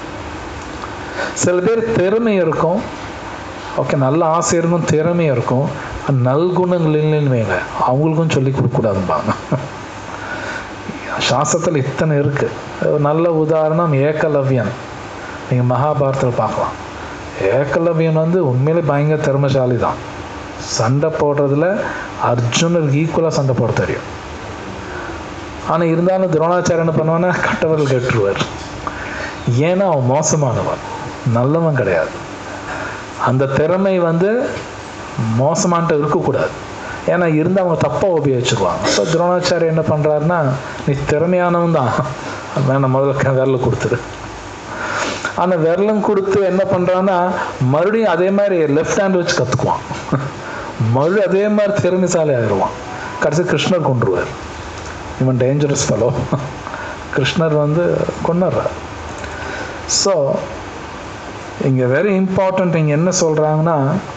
சில பேர் திறமை இருக்கும் ஓகே நல்ல ஆசை இருக்கும் திறமை இருக்கும் நல்குணங்கள் இல்லைன்னு வைங்க அவங்களுக்கும் சொல்லி கொடுக்கக்கூடாதும்பாங்க சாஸ்திரத்தில் இத்தனை இருக்கு ஒரு நல்ல உதாரணம் ஏகலவ்யன் நீங்கள் மகாபாரதத்தில் பார்க்கலாம் ஏகலவ்யன் வந்து உண்மையிலே பயங்கர திறமைசாலி தான் சண்டை போடுறதுல அர்ஜுனருக்கு ஈக்குவலாக சண்டை போட தெரியும் ஆனால் இருந்தாலும் துரோணாச்சாரியன் என்ன பண்ணுவான்னா கட்டவர்கள் கேட்டுருவார் ஏன்னா அவன் மோசமானவன் நல்லவன் கிடையாது அந்த திறமை வந்து மோசமான்ட்டு இருக்கக்கூடாது ஏன்னா இருந்து அவங்க தப்பாக உபயோகிச்சிருவாங்க ஸோ துரோணாச்சாரியர் என்ன பண்ணுறாருன்னா நீ திறமையானவன் தான் வேணாம் முதல்ல விரல கொடுத்துரு ஆனால் விரலும் கொடுத்து என்ன பண்ணுறான்னா மறுபடியும் அதே மாதிரி லெஃப்ட் ஹேண்ட் வச்சு கற்றுக்குவான் மறுபடியும் அதே மாதிரி திறமைசாலி ஆயிடுவான் கடைசி கிருஷ்ணர் கொண்டுருவார் இவன் டேஞ்சரஸ் ஃபெலோ கிருஷ்ணர் வந்து கொண்டுறார் ஸோ இங்கே வெரி இம்பார்ட்டண்ட் இங்கே என்ன சொல்கிறாங்கன்னா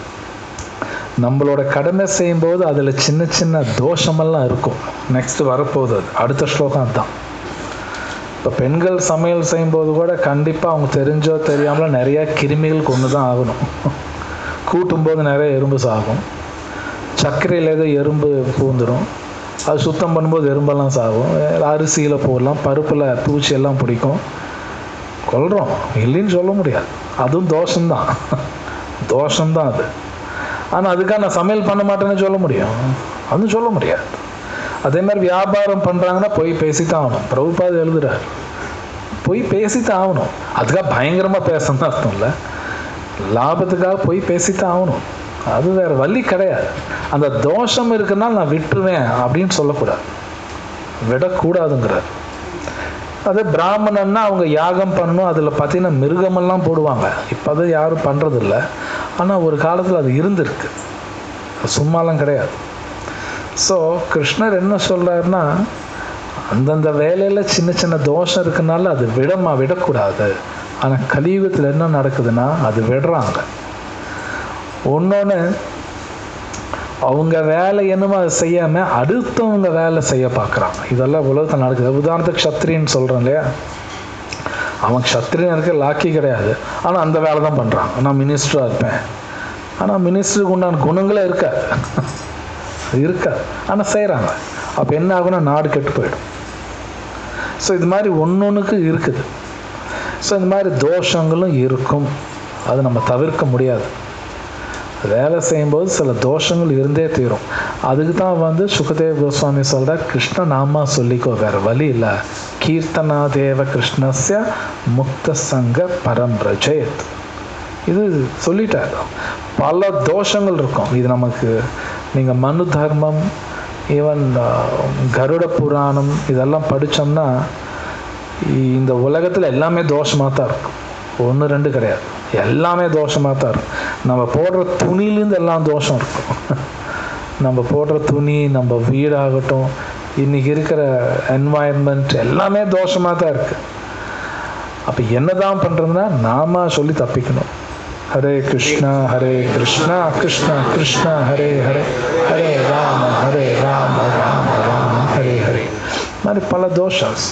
நம்மளோட கடமை செய்யும்போது அதில் சின்ன சின்ன தோஷமெல்லாம் இருக்கும் நெக்ஸ்ட் வரப்போகுது அது அடுத்த ஸ்லோகம் தான் இப்போ பெண்கள் சமையல் செய்யும்போது கூட கண்டிப்பாக அவங்க தெரிஞ்சோ தெரியாமலோ நிறைய கிருமிகள் கொண்டு தான் ஆகணும் கூட்டும்போது நிறைய எறும்பு சாகும் சர்க்கரையில் ஏதோ எறும்பு பூந்துடும் அது சுத்தம் பண்ணும்போது எறும்பெல்லாம் சாகும் அரிசியில் போடலாம் பருப்பில் பூச்சி எல்லாம் பிடிக்கும் கொள்கிறோம் இல்லைன்னு சொல்ல முடியாது அதுவும் தோஷம்தான் தோஷம்தான் அது ஆனால் அதுக்காக நான் சமையல் பண்ண மாட்டேன்னு சொல்ல முடியும் அதுவும் சொல்ல முடியாது அதே மாதிரி வியாபாரம் பண்ணுறாங்கன்னா போய் பேசித்தான் ஆகணும் பிரபுபாது எழுதுறார் போய் பேசித்தான் ஆகணும் அதுக்காக பயங்கரமாக பேசணும்னு அர்த்தம் இல்லை லாபத்துக்காக போய் பேசித்தான் ஆகணும் அது வேற வழி கிடையாது அந்த தோஷம் இருக்குன்னா நான் விட்டுருவேன் அப்படின்னு சொல்லக்கூடாது விடக்கூடாதுங்கிறார் அதே பிராமணன்னா அவங்க யாகம் பண்ணணும் அதில் பார்த்தீங்கன்னா மிருகமெல்லாம் போடுவாங்க இப்போ அதை யாரும் பண்ணுறதில்ல ஆனால் ஒரு காலத்தில் அது இருந்திருக்கு சும்மாலாம் கிடையாது ஸோ கிருஷ்ணர் என்ன சொல்கிறாருன்னா அந்தந்த வேலையில் சின்ன சின்ன தோஷம் இருக்குனால அது விடமா விடக்கூடாது ஆனால் கலியுகத்தில் என்ன நடக்குதுன்னா அது விடுறாங்க ஒன்னொன்று அவங்க வேலை என்னமோ அதை செய்யாமல் அடுத்தவங்க வேலை செய்ய பார்க்குறாங்க இதெல்லாம் உலகத்தில் நடக்குது உதாரணத்துக்கு சத்திரின்னு சொல்கிறேன் இல்லையா அவன் சத்திரியனுக்கு லாக்கி கிடையாது ஆனால் அந்த வேலை தான் பண்ணுறான் நான் மினிஸ்டராக இருப்பேன் ஆனால் மினிஸ்டருக்கு உண்டான குணங்களே இருக்காது இருக்காது ஆனால் செய்கிறாங்க அப்போ என்ன ஆகும்னா நாடு கெட்டு போயிடும் ஸோ இது மாதிரி ஒன்று ஒன்றுக்கு இருக்குது ஸோ இந்த மாதிரி தோஷங்களும் இருக்கும் அது நம்ம தவிர்க்க முடியாது வேலை செய்யும்போது சில தோஷங்கள் இருந்தே தீரும் அதுக்கு தான் வந்து சுகதேவ் கோஸ்வாமி சொல்கிறார் கிருஷ்ண நாமா சொல்லிக்கோ வேற வழி இல்லை கீர்த்தனா தேவ கிருஷ்ணஸ்ய முக்த சங்க பரம் ரஜயத் இது சொல்லிட்டார் பல தோஷங்கள் இருக்கும் இது நமக்கு நீங்கள் மனு தர்மம் ஈவன் கருட புராணம் இதெல்லாம் படித்தோம்னா இந்த உலகத்தில் எல்லாமே தோஷமாக தான் இருக்கும் ஒன்று ரெண்டு கிடையாது எல்லாமே தோஷமாக தான் இருக்கும் நம்ம போடுற துணிலேருந்து எல்லாம் தோஷம் இருக்கும் நம்ம போடுற துணி நம்ம வீடாகட்டும் இன்றைக்கி இருக்கிற என்வாயன்மெண்ட் எல்லாமே தோஷமாக தான் இருக்குது அப்போ என்ன தான் பண்ணுறதுன்னா நாம சொல்லி தப்பிக்கணும் ஹரே கிருஷ்ணா ஹரே கிருஷ்ணா கிருஷ்ணா கிருஷ்ணா ஹரே ஹரே ஹரே ராம ஹரே ராம ராம ராம ஹரே ஹரே மாதிரி பல தோஷாஸ்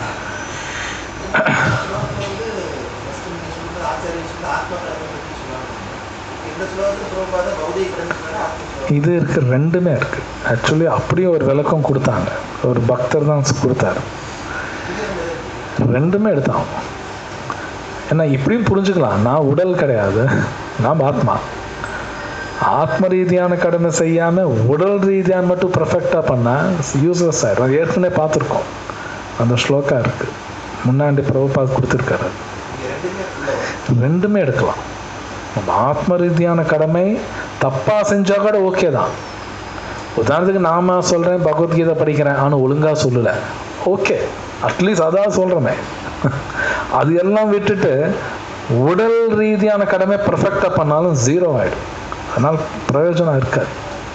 இது இருக்கு ரெண்டுமே இருக்கு ஆக்சுவலி அப்படியே ஒரு விளக்கம் கொடுத்தாங்க ஒரு பக்தர் தான் கொடுத்தாரு ரெண்டுமே எடுத்தான் ஏன்னா இப்படியும் புரிஞ்சுக்கலாம் நான் உடல் கிடையாது நான் ஆத்மா ஆத்ம ரீதியான கடமை செய்யாமல் உடல் ரீதியான மட்டும் பர்ஃபெக்டாக பண்ணால் யூஸ்லெஸ் ஆயிடும் அது ஏற்கனவே பார்த்துருக்கோம் அந்த ஸ்லோக்கா இருக்குது முன்னாடி பிரபுபாத் கொடுத்துருக்காரு ரெண்டுமே எடுக்கலாம் நம்ம ஆத்ம ரீதியான கடமை தப்பாக செஞ்சால் கூட ஓகே தான் உதாரணத்துக்கு நாம சொல்கிறேன் பகவத்கீதை படிக்கிறேன் ஆனால் ஒழுங்காக சொல்லலை ஓகே அட்லீஸ்ட் அதான் சொல்கிறோமே அது எல்லாம் விட்டுட்டு உடல் ரீதியான கடமை பர்ஃபெக்டாக பண்ணாலும் ஜீரோ ஆகிடும் அதனால் பிரயோஜனம் இருக்காது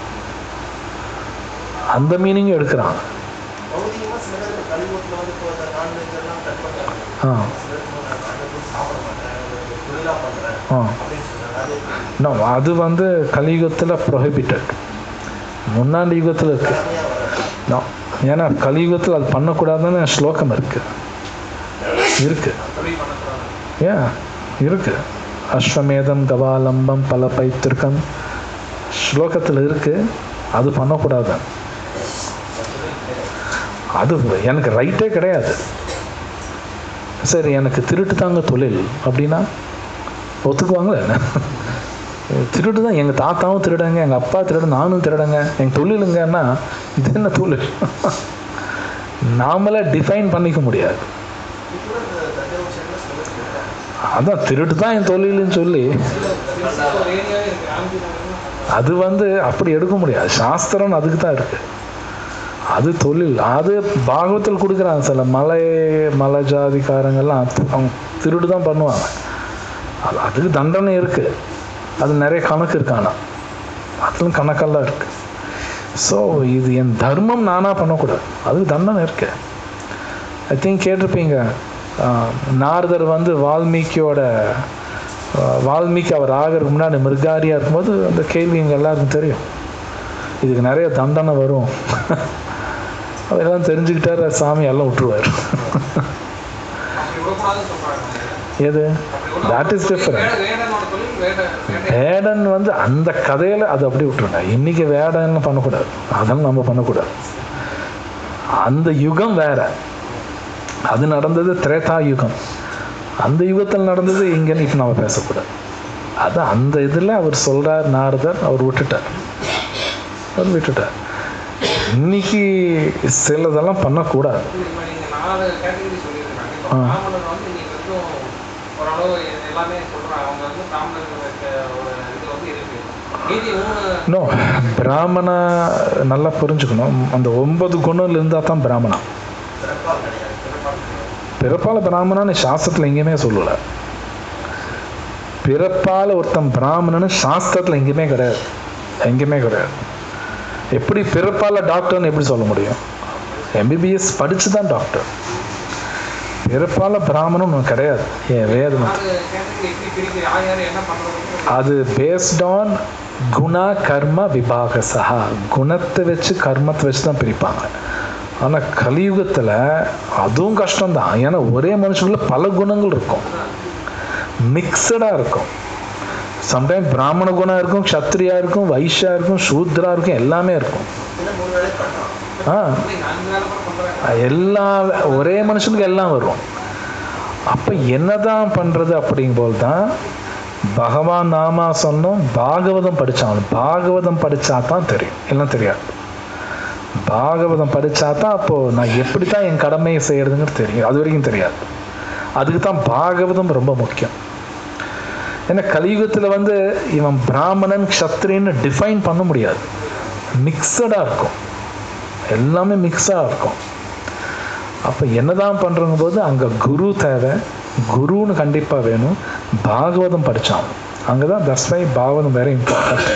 அந்த மீனிங்கும் எடுக்கிறாங்க ஆ ஆ நோ அது வந்து கலியுகத்தில் ப்ரொஹிபிட்டட் முன்னாடி யுகத்தில் இருக்கு நோ ஏன்னா கலியுகத்தில் அது பண்ணக்கூடாதுன்னு ஸ்லோகம் இருக்கு இருக்கு ஏன் இருக்கு அஸ்வமேதம் கவாலம்பம் பல பைத்திருக்கம் ஸ்லோகத்தில் இருக்கு அது பண்ணக்கூடாது அது எனக்கு ரைட்டே கிடையாது சரி எனக்கு திருட்டு தாங்க தொழில் அப்படின்னா ஒத்துக்குவாங்களா என்ன திருடு தான் எங்கள் தாத்தாவும் திருடங்க எங்கள் அப்பா திருட நானும் திருடங்க எங்கள் தொழிலுங்கன்னா இது என்ன தொழில் நாமளே டிஃபைன் பண்ணிக்க முடியாது அதான் திருட்டு தான் என் தொழிலுன்னு சொல்லி அது வந்து அப்படி எடுக்க முடியாது சாஸ்திரம் அதுக்கு தான் இருக்கு அது தொழில் அது பாகவத்தில் கொடுக்குறாங்க சில மலை மலை ஜாதிக்காரங்கெல்லாம் அவங்க திருடு தான் பண்ணுவாங்க அது அதுக்கு தண்டனை இருக்கு அது நிறைய கணக்கு இருக்கு ஆனால் அதுவும் கணக்கெல்லாம் இருக்கு ஸோ இது என் தர்மம் நானாக பண்ணக்கூடாது அதுக்கு தண்டனை இருக்கு ஐ திங்க் கேட்டிருப்பீங்க ஆஹ், நாரதர் வந்து வால்மீகியோட ஆஹ், வால்மீகி அவர் ஆகிறதுக்கு முன்னாடி மிருகாரியாக இருக்கும்போது அந்த கேள்வி எங்கள் எல்லாருக்கும் தெரியும் இதுக்கு நிறைய தண்டனை வரும் அதெல்லாம் தெரிஞ்சுக்கிட்டாரு சாமி எல்லாம் விட்டுருவார் எது தட் இஸ் டிஃப்ரெண்ட் வேடன் வந்து அந்த கதையில அது அப்படி விட்டுருங்க இன்னைக்கு வேடன்னு பண்ணக்கூடாது அதெல்லாம் நம்ம பண்ணக்கூடாது அந்த யுகம் வேற அது நடந்தது திரேதா யுகம் அந்த யுகத்தில் நடந்தது இங்கன்னு இப்போ நம்ம பேசக்கூடாது அது அந்த இதில் அவர் சொல்றார் நாரதர் அவர் விட்டுட்டார் அவர் விட்டுட்டார் இன்னைக்கு சிலதெல்லாம் பண்ணக்கூடாது இப்ப நீங்க நாலு கேட்டகரி சொல்லியிருக்காங்க இப்ப ஆ. பிராமணர் வந்து நீங்க வந்து ஓரளவு எல்லாமே சொல்றாங்க அவங்க வந்து பிராமணர்களுக்கு ஒரு இது வந்து இருக்கு மீதி மூணு நோ பிராமணா நல்லா புரிஞ்சுக்கணும் அந்த ஒன்பது குணம் இருந்தால் தான் பிராமணா பிறப்பால பிராமணான்னு சாஸ்திரத்தில் எங்கேயுமே சொல்லல பிறப்பால ஒருத்தன் பிராமணன்னு சாஸ்திரத்தில் எங்கேயுமே கிடையாது எங்கேயுமே கிடையாது எப்படி பிறப்பால டாக்டர்னு எப்படி சொல்ல முடியும் எம்பிபிஎஸ் படிச்சு தான் டாக்டர் பிறப்பால பிராமணன் ஒண்ணு கிடையாது ஏன் வேதம் நாலு கேட்டகரி எப்படி பிரிக்க யார் யார் என்ன பண்றது அது பேஸ்ட் ஆன் குணா கர்ம விபாகசா குணத்தை வச்சு கர்மத்தை வச்சு தான் பிரிப்பாங்க ஆனால் கலியுகத்தில் அதுவும் கஷ்டம்தான் ஏன்னா ஒரே மனுஷனுக்குள்ள பல குணங்கள் இருக்கும் மிக்சடாக இருக்கும் சம்டைம் பிராமண குணம் இருக்கும் க்ஷத்ரியா இருக்கும் வைஷ்யா இருக்கும் சூத்ரா இருக்கும் எல்லாமே இருக்கும் ஆ நான்கு வேலை கூட பண்றாங்க எல்லா ஒரே மனுஷனுக்கு எல்லாம் வரும் அப்போ என்னதான் பண்றது அப்படிங்கும்போது தான் பகவான் நாமா சொன்னோம் பாகவதம் படிச்சான் பாகவதம் படிச்சா தான் தெரியும் எல்லாம் தெரியாது பாகவதம் படிச்சா தான் அப்போ நான் எப்படி தான் என் கடமையை செய்யறதுங்கிறது தெரியும் அது வரைக்கும் தெரியாது அதுக்கு தான் பாகவதம் ரொம்ப முக்கியம் ஏன்னா கலியுகத்தில் வந்து இவன் பிராமணன் க்ஷத்ரியன்னு டிஃபைன் பண்ண முடியாது மிக்சடாக இருக்கும் எல்லாமே மிக்ஸாக இருக்கும் அப்போ என்னதான் பண்ணுறங்க போது அங்கே குரு தேவை குருன்னு கண்டிப்பாக வேணும் பாகவதம் படித்தான் அங்கே தான் that's why Bhagavatam very important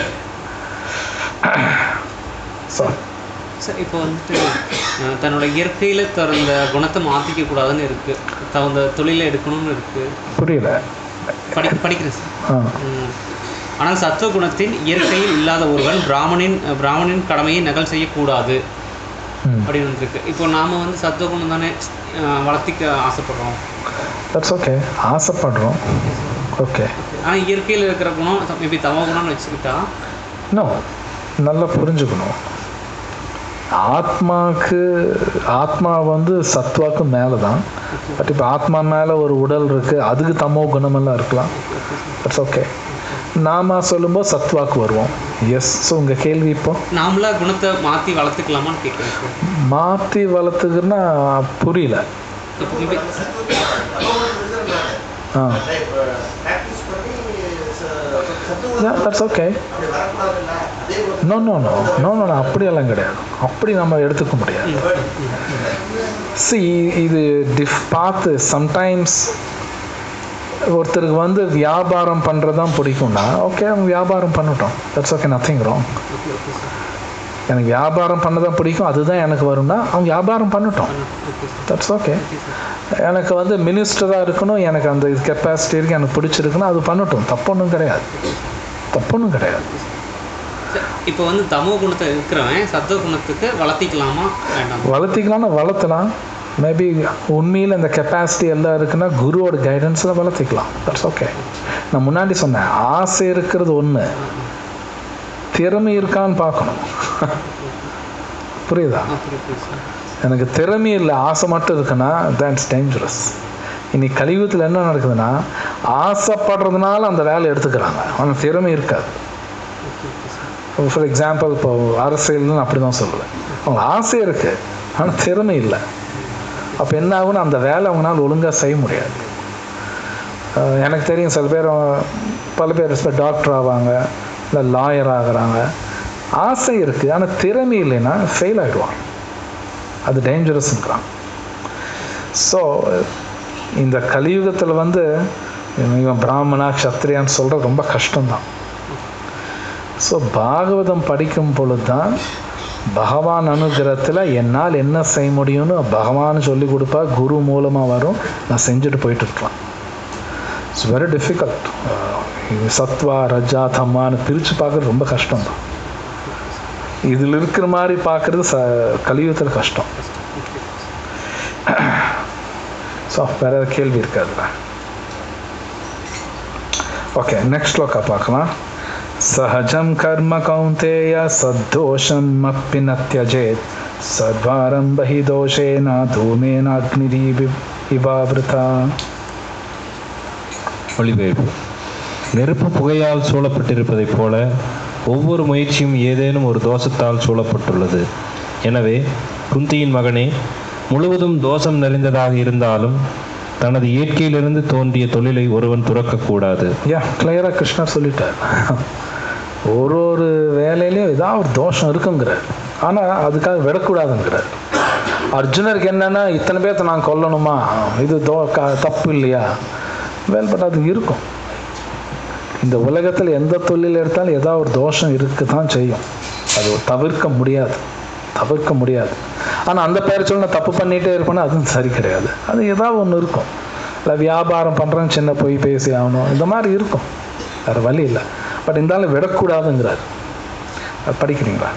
so sir இப்போ வந்துட்டு அஹ், தன்னோட இயற்கையில் திறந்த குணத்தை மாற்றிக்க கூடாதுன்னு இருக்கு தகுந்த தொழிலை எடுக்கணும்னு இருக்கு புரியல படி படிக்கிறேன் சார் ஆ ம். ஆனால் சத்துவ குணத்தின் இயற்கையில் இல்லாத ஒருவன் பிராமணின் பிராமணின் கடமையை நகல் செய்யக்கூடாது ம் அப்படின்னு இருக்கு இப்போ நாம வந்து சத்துவ குணம் தானே அஹ், வளர்த்திக்க ஆசைப்படுறோம் தட்ஸ் ஓகே ஆசைப்படுறோம் ஓகே ஆனால் இயற்கையில் இருக்கிற குணம் மேபி தமோ குணம்னு வச்சுக்கிட்டா இன்னும் நல்லா புரிஞ்சுக்கணும் ஆத்மாவுக்கு ஆத்மா வந்து சத்வாக்கு மேலே தான் பட் இப்போ ஆத்மா மேலே ஒரு உடல் இருக்குது அதுக்கு தமோ குணமெல்லாம் இருக்கலாம் தட்ஸ் ஓகே நாம சொல்லும்போது சத்வாக்கு வருவோம் எஸ் ஸோ உங்கள் கேள்வி இப்போ நாமளா குணத்தை மாற்றி வளர்த்துக்கலாமான்னு கேட்குறேன் சார் மாற்றி வளர்த்துக்குன்னா புரியல இப்போ maybe ah that's okay no no no no no அப்படியெல்லாம் கிடையாது அப்படி நம்ம எடுத்துக்க முடியாது சி இது டிஃப் பார்த்து சம்டைம்ஸ் ஒருத்தருக்கு வந்து வியாபாரம் பண்ணுறது தான் பிடிக்கும்னா ஓகே அவங்க வியாபாரம் பண்ணட்டும் தட்ஸ் ஓகே நத்திங் ராங் எனக்கு வியாபாரம் பண்ண தான் பிடிக்கும் அதுதான் எனக்கு வரும்னா அவங்க வியாபாரம் பண்ணட்டும் தட்ஸ் ஓகே எனக்கு வந்து மினிஸ்டராக இருக்கணும் எனக்கு அந்த இது கெப்பாசிட்டி இருக்கு எனக்கு பிடிச்சிருக்குன்னா அது பண்ணட்டும் தப்பொன்றும் கிடையாது தப்பொன்றும் கிடையாது இப்போ வந்து தமோ குணத்தை இருக்கிறவன் சத்துவ குணத்துக்கு வளர்த்திக்கலாமா வேண்டாம் வளர்த்திக்கலாம்னா வளர்த்தலாம் மேபி உண்மையில் இந்த கெப்பாசிட்டி எல்லாம் இருக்குன்னா குருவோட கைடன்ஸில் வளர்த்திக்கலாம் தட்ஸ் ஓகே நான் முன்னாடி சொன்னேன் ஆசை இருக்கிறது ஒன்று திறமை இருக்கான்னு பார்க்கணும் புரியுதா ஆ புரியுது சார் எனக்கு திறமை இல்லை ஆசை மட்டும் இருக்குன்னா that's டேஞ்சரஸ் இனி கலியுகத்தில் என்ன நடக்குதுன்னா ஆசைப்படுறதுனால அந்த வேலையை எடுத்துக்கிறாங்க ஆனால் திறமை இருக்காது ஃபார் எக்ஸாம்பிள் இப்போ அரசியல்னு அப்படி தான் சொல்லுவேன் அவங்க ஆசை இருக்கு ஆனால் திறமை இல்லை அப்போ என்ன ஆகும்னா அந்த வேலை அவங்களால ஒழுங்காக செய்ய முடியாது அஹ் எனக்கு தெரியும் சில பேர் பல பேர் டாக்டர் ஆவாங்க இல்லை லாயர் ஆகுறாங்க ஆசை இருக்குது ஆனால் திறமை இல்லைன்னா ஃபெயில் ஆகிடுவாங்க அது டேஞ்சரஸ்ங்கிறான் ஸோ இந்த கலியுகத்தில் வந்து இவன் பிராமணா க்ஷத்ரியான்னு சொல்கிற ரொம்ப கஷ்டம்தான் ஸோ பாகவதம் படிக்கும் பொழுது தான் பகவான் அனுகிரகத்தில் என்னால் என்ன செய்ய முடியும்னு பகவான் சொல்லி கொடுப்பா குரு மூலமாக வரும் நான் செஞ்சுட்டு போயிட்டு இருக்கலாம் இட்ஸ் வெரி டிஃபிகல்ட் சத்வா ரஜா தம்மான்னு பிரித்து பார்க்குறது ரொம்ப கஷ்டம் தான் இதில் இருக்கிற மாதிரி பார்க்குறது ச கலியுகத்தில் கஷ்டம் ஸோ வேற ஏதாவது கேள்வி இருக்காதுல்ல ஓகே நெக்ஸ்ட் லோக்கா பார்க்கலாம் சஹஜம் கர்ம கௌந்தேய சத்தோஷம் அப்பி ந தியஜேத் சர்வாரம்ப ஹி தோஷேன தூமேன அக்னிரி இவாவிருதா மொழிபெயர்ப்பு நெருப்பு புகையால் சூழப்பட்டிருப்பதைப் போல ஒவ்வொரு முயற்சியும் ஏதேனும் ஒரு தோஷத்தால் சூழப்பட்டுள்ளது எனவே குந்தியின் மகனே முழுவதும் தோஷம் நிறைந்ததாக இருந்தாலும் தனது இயற்கையிலிருந்து தோன்றிய தொழிலை ஒருவன் துறக்கக்கூடாது யா கிளியராக கிருஷ்ணர் சொல்லிட்டார் ஒரு ஒரு வேலையிலையும் ஏதாவது ஒரு தோஷம் இருக்குங்கிறார் ஆனால் அதுக்காக விடக்கூடாதுங்கிறார் அர்ஜுனருக்கு என்னன்னா இத்தனை பேர்த்த நான் கொல்லணுமா இது தோ க- தப்பு இல்லையா வேல் பட் அது இருக்கும் இந்த உலகத்தில் எந்த தொழில் எடுத்தாலும் ஏதாவது ஒரு தோஷம் இருக்க தான் செய்யும் அது தவிர்க்க முடியாது தவிர்க்க முடியாது ஆனால் அந்த பேர் சொல்லி நான் தப்பு பண்ணிகிட்டே இருப்பேன்னா அதுவும் சரி கிடையாது அது ஏதாவது ஒன்று இருக்கும் இல்லை வியாபாரம் பண்ணுறேன் சின்ன போய் பேசி ஆகணும் இந்த மாதிரி இருக்கும் வேறு வழி இல்லை பட் இருந்தாலும் விடக்கூடாதுங்கிறார் அது படிக்கிறீங்களா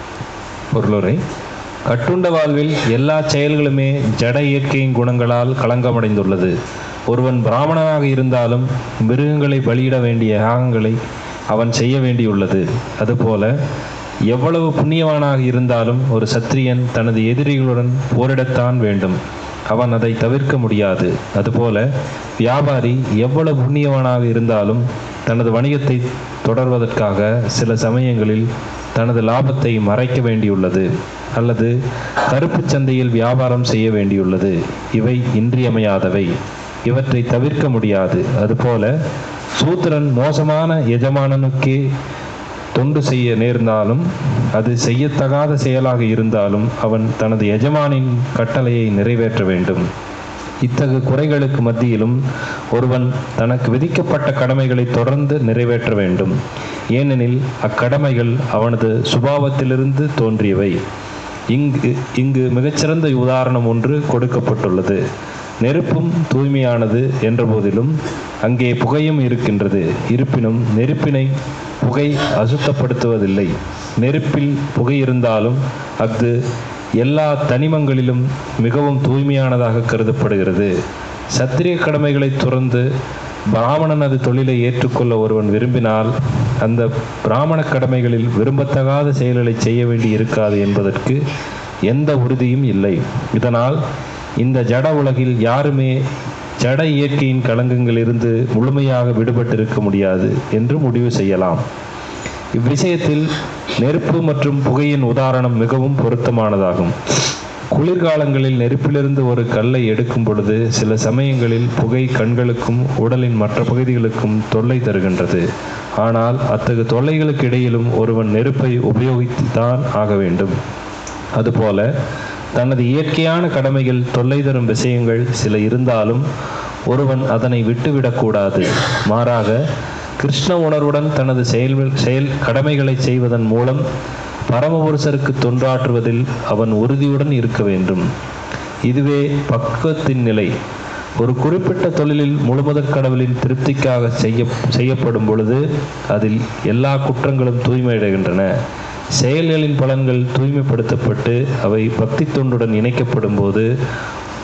பொருளுரை கட்டுண்ட வாழ்வில் எல்லா செயல்களுமே ஜட இயற்கையின் குணங்களால் களங்கமடைந்துள்ளது ஒருவன் பிராமணனாக இருந்தாலும் மிருகங்களை பலியிட வேண்டிய யாகங்களை அவன் செய்ய வேண்டியுள்ளது அதுபோல எவ்வளவு புண்ணியவானாக இருந்தாலும் ஒரு சத்திரியன் தனது எதிரிகளுடன் போரிடத்தான் வேண்டும் அவன் அதை தவிர்க்க முடியாது அதுபோல வியாபாரி எவ்வளவு புண்ணியவானாக இருந்தாலும் தனது வணிகத்தை தொடர்வதற்காக சில சமயங்களில் தனது லாபத்தை மறைக்க வேண்டியுள்ளது அல்லது கருப்புச் சந்தையில் வியாபாரம் செய்ய வேண்டியுள்ளது இவை இன்றியமையாதவை இவற்றை தவிர்க்க முடியாது அதுபோல சூத்திரன் மோசமான எஜமானனுக்கே தொண்டு செய்ய நேர்ந்தாலும் அது செய்யத்தகாத செயலாக இருந்தாலும் அவன் தனது எஜமானின் கட்டளையை நிறைவேற்ற வேண்டும் இத்தகு குறைகளுக்கு மத்தியிலும் ஒருவன் தனக்கு விதிக்கப்பட்ட கடமைகளை தொடர்ந்து நிறைவேற்ற வேண்டும் ஏனெனில் அக்கடமைகள் அவனது சுபாவத்திலிருந்து தோன்றியவை இங்கு இங்கு மிகச்சிறந்த உதாரணம் ஒன்று கொடுக்கப்பட்டுள்ளது நெருப்பும் தூய்மையானது என்ற போதிலும் அங்கே புகையும் இருக்கின்றது இருப்பினும் நெருப்பினை புகை அசுத்தப்படுத்துவதில்லை நெருப்பில் புகை இருந்தாலும் அஃது எல்லா தனிமங்களிலும் மிகவும் தூய்மையானதாக கருதப்படுகிறது சத்திரிய கடமைகளை துறந்து பிராமணனது தொழிலை ஏற்றுக்கொள்ள ஒருவன் விரும்பினால் அந்த பிராமண கடமைகளில் விரும்பத்தகாத செயல்களை செய்ய வேண்டி இருக்காது என்பதற்கு எந்த உறுதியும் இல்லை இதனால் இந்த ஜட உலகில் யாருமே ஜட இயற்கையின் களங்கங்களிலிருந்து முழுமையாக விடுபட்டிருக்க முடியாது என்று முடிவு செய்யலாம் இவ்விஷயத்தில் நெருப்பு மற்றும் புகையின் உதாரணம் மிகவும் பொருத்தமானதாகும் குளிர்காலங்களில் நெருப்பிலிருந்து ஒரு கல்லை எடுக்கும் பொழுது சில சமயங்களில் புகை கண்களுக்கும் உடலின் மற்ற பகுதிகளுக்கும் தொல்லை தருகின்றது ஆனால் அத்தகு தொல்லைகளுக்கு இடையிலும் ஒருவன் நெருப்பை உபயோகித்துத்தான் ஆக வேண்டும் அதுபோல தனது இயற்கையான கடமைகள் தொல்லை தரும் விஷயங்கள் சில இருந்தாலும் ஒருவன் அதனை விட்டுவிடக்கூடாது மாறாக கிருஷ்ண உணர்வுடன் தனது செயல் செயல் கடமைகளை செய்வதன் மூலம் பரமபுருஷருக்கு தொண்டாற்றுவதில் அவன் உறுதியுடன் இருக்க வேண்டும் இதுவே பக்குவத்தின் நிலை ஒரு குறிப்பிட்ட தொழிலில் முழுமுதற் கடவுளின் திருப்திக்காக செய்ய செய்யப்படும் பொழுது அதில் எல்லா குற்றங்களும் தூய்மையடைகின்றன செயல்களின் பலன்கள் தூய்மைப்படுத்தப்பட்டு அவை பக்தி தொண்டுடன் இணைக்கப்படும் போது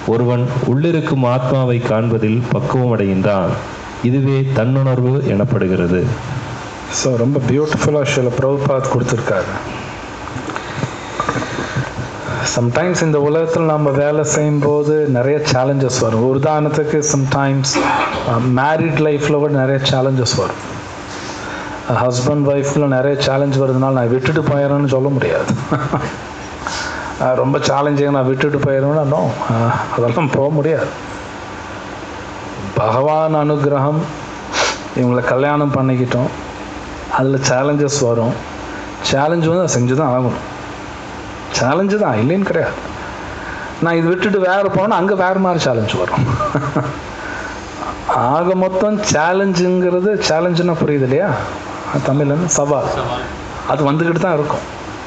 ஒருவன் உள்ளிருக்கும் ஆத்மாவை காண்பதில் பக்குவம் அடைகின்றான் இதுவே தன்னுணர்வு எனப்படுகிறது ஸோ ரொம்ப பியூட்டிஃபுல்லாக சில பிரபுபாத் கொடுத்துருக்காரு சம்டைம்ஸ் இந்த உலகத்தில் நம்ம வேலை செய்யும்போது நிறைய சேலஞ்சஸ் வரும் ஒரு உதாரணத்துக்கு சம்டைம்ஸ் மேரிட் லைஃப்பில் கூட நிறைய சேலஞ்சஸ் வரும் ஹஸ்பண்ட் ஒய்ஃபில் நிறைய சேலஞ்ச் வருதுனால நான் விட்டுட்டு போயிடுறேன்னு சொல்ல முடியாது அஹ் ரொம்ப சேலஞ்சிங் நான் விட்டுட்டு போயிடுவேன்னா நோ அதெல்லாம் போக முடியாது பகவான் அனுகிரகம் இவங்களை கல்யாணம் பண்ணிக்கிட்டோம் அதில் சேலஞ்சஸ் வரும் சேலஞ்ச் வந்து அதை செஞ்சு தான் ஆகணும் சேலஞ்சு தான் இல்லைன்னு கிடையாது நான் இது விட்டுட்டு வேறு போனால் அங்கே வேறு மாதிரி சேலஞ்ச் வரும் ஆக மொத்தம் சேலஞ்சுங்கிறது சேலஞ்சுன்னா புரியுது இல்லையா தமிழ்ல சவால் அது வந்துக்கிட்டு தான் இருக்கும்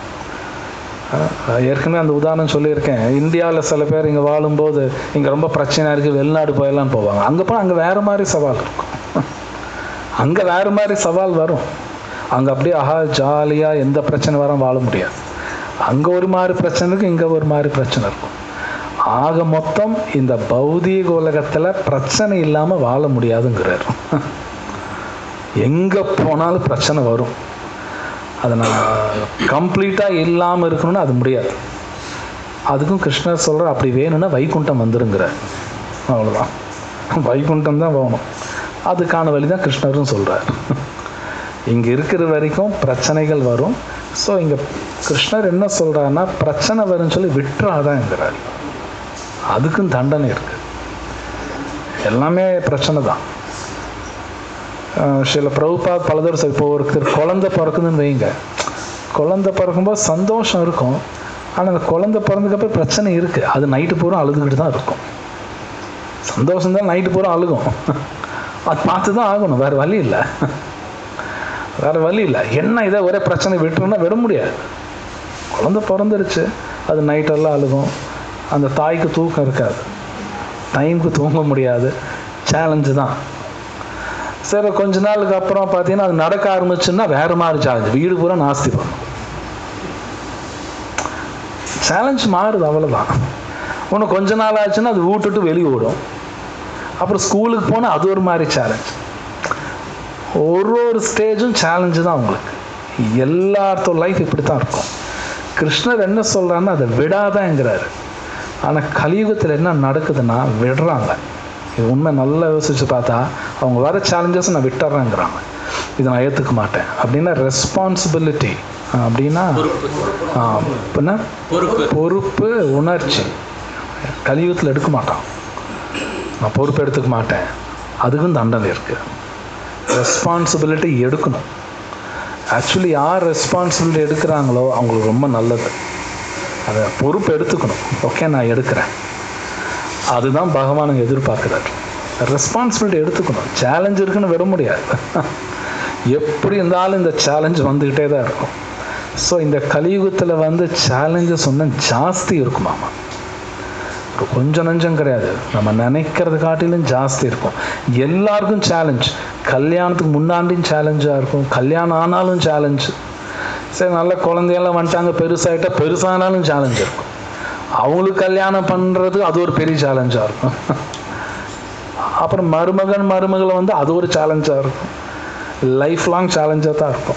அஹ் ஏற்கனவே அந்த உதாரணம் சொல்லியிருக்கேன் இந்தியாவில் சில பேர் இங்கே வாழும்போது இங்கே ரொம்ப பிரச்சனையாக இருக்குது வெளிநாடு போயெல்லாம் போவாங்க அங்கே போனால் அங்கே வேறு மாதிரி சவால் இருக்கும் அங்கே வேறு மாதிரி சவால் வரும் அங்கே அப்படியே ஆஹா ஜாலியாக எந்த பிரச்சனை வர வாழ முடியாது அங்கே ஒரு மாதிரி பிரச்சனை இருக்கும் இங்கே ஒரு மாதிரி பிரச்சனை இருக்கும் ஆக மொத்தம் இந்த பௌதீக உலகத்தில் பிரச்சனை இல்லாமல் வாழ முடியாதுங்கிறார் எங்கே போனாலும் பிரச்சனை வரும் அதை நான் கம்ப்ளீட்டாக இல்லாமல் இருக்கணும்னு அது முடியாது அதுக்கும் கிருஷ்ணர் சொல்கிறார் அப்படி வேணும்னா வைகுண்டம் வந்துருங்கிறார் அவ்வளோதான் வைகுண்டம் தான் வேணும் அதுக்கான வழி தான் கிருஷ்ணரும் சொல்கிறார் இங்கே இருக்கிற வரைக்கும் பிரச்சனைகள் வரும் ஸோ இங்கே கிருஷ்ணர் என்ன சொல்கிறாருன்னா பிரச்சனை வரும்னு சொல்லி விட்டுறாதாங்கிறார் அதுக்கும் தண்டனை இருக்கு எல்லாமே பிரச்சனை தான் அஹ் சில பிரபுபாத் பல தடவை இப்போ ஒருத்தர் குழந்தை பிறக்குதுன்னு வைங்க குழந்தை பிறக்கும்போது சந்தோஷம் இருக்கும் ஆனால் அந்த குழந்தை பிறந்ததுக்கப்புறம் பிரச்சனை இருக்குது அது நைட்டு பூரா அழுதுகிட்டு தான் இருக்கும் சந்தோஷம் தான் நைட்டு பூரா அழுகும் அது பார்த்து தான் ஆகணும் வேறு வழி இல்லை வேறு வழி இல்லை என்ன இதை ஒரே பிரச்சனை விட்டுருன்னா விட முடியாது குழந்தை பிறந்துருச்சு அது நைட்டெல்லாம் அழுகும் அந்த தாய்க்கு தூக்கம் இருக்காது டைமுக்கு தூங்க முடியாது சேலஞ்சு தான் சரி கொஞ்ச நாளுக்கு அப்புறம் பார்த்தீங்கன்னா அது நடக்க ஆரம்பிச்சுன்னா வேற மாதிரி சேலஞ்சு வீடு பூரா நாஸ்தி பண்ணும் சேலஞ்ச் மாறுது அவ்வளோதான் இன்னும் கொஞ்ச நாள் ஆச்சுன்னா அது விட்டுட்டு வெளியே ஓடும் அப்புறம் ஸ்கூலுக்கு போனால் அது ஒரு மாதிரி சேலஞ்ச் ஒரு ஒரு ஸ்டேஜும் சேலஞ்சு தான் உங்களுக்கு எல்லாத்தோட லைஃப் இப்படி தான் இருக்கும் கிருஷ்ணர் என்ன சொல்கிறாருன்னா அதை விடாதாங்கிறாரு ஆனால் கலியுகத்தில் என்ன நடக்குதுன்னா விடுறாங்க இது உண்மை நல்லா யோசிச்சு பார்த்தா அவங்க வர சேலஞ்சஸ் நான் விட்டுறேங்கிறாங்க இதை நான் ஏற்றுக்க மாட்டேன் அப்படின்னா ரெஸ்பான்சிபிலிட்டி அப்படின்னா ஆ, அப்படின்னா பொறுப்பு பொறுப்பு உணர்ச்சி கலியுகத்தில் எடுக்க மாட்டான் நான் பொறுப்பு எடுத்துக்க மாட்டேன் அதுக்கும் தண்டனை இருக்கு ரெஸ்பான்சிபிலிட்டி எடுக்கணும் ஆக்சுவலி யார் ரெஸ்பான்சிபிலிட்டி எடுக்கிறாங்களோ அவங்களுக்கு ரொம்ப நல்லது அதை பொறுப்பு எடுத்துக்கணும் ஓகே நான் எடுக்கிறேன் அதுதான் பகவான் எதிர்பார்க்குறாரு ரெஸ்பான்சிபிலிட்டி எடுத்துக்கணும் சேலஞ்ச் இருக்குன்னு விட முடியாது எப்படி இருந்தாலும் இந்த சேலஞ்ச் வந்துக்கிட்டே தான் இருக்கும் ஸோ இந்த கலியுகத்தில் வந்து சேலஞ்சஸ் இன்னும் ஜாஸ்தி இருக்குமாமா ஒரு கொஞ்சம் நஞ்சம் கிடையாது நம்ம நினைக்கிறது காட்டிலும் ஜாஸ்தி இருக்கும் எல்லாருக்கும் சேலஞ்ச் கல்யாணத்துக்கு முன்னாடியும் சேலஞ்சாக இருக்கும் கல்யாணம் ஆனாலும் சேலஞ்சு சரி நல்ல குழந்தையெல்லாம் வந்துட்டாங்க பெருசாகிட்டா பெருசானாலும் சேலஞ்ச் இருக்கும் அவங்களுக்கு கல்யாணம் பண்ணுறது அது ஒரு பெரிய சேலஞ்சாக இருக்கும் அப்புறம் மருமகன் மருமகளை வந்து அது ஒரு சேலஞ்சாக இருக்கும் லைஃப் லாங் சேலஞ்சாக தான் இருக்கும்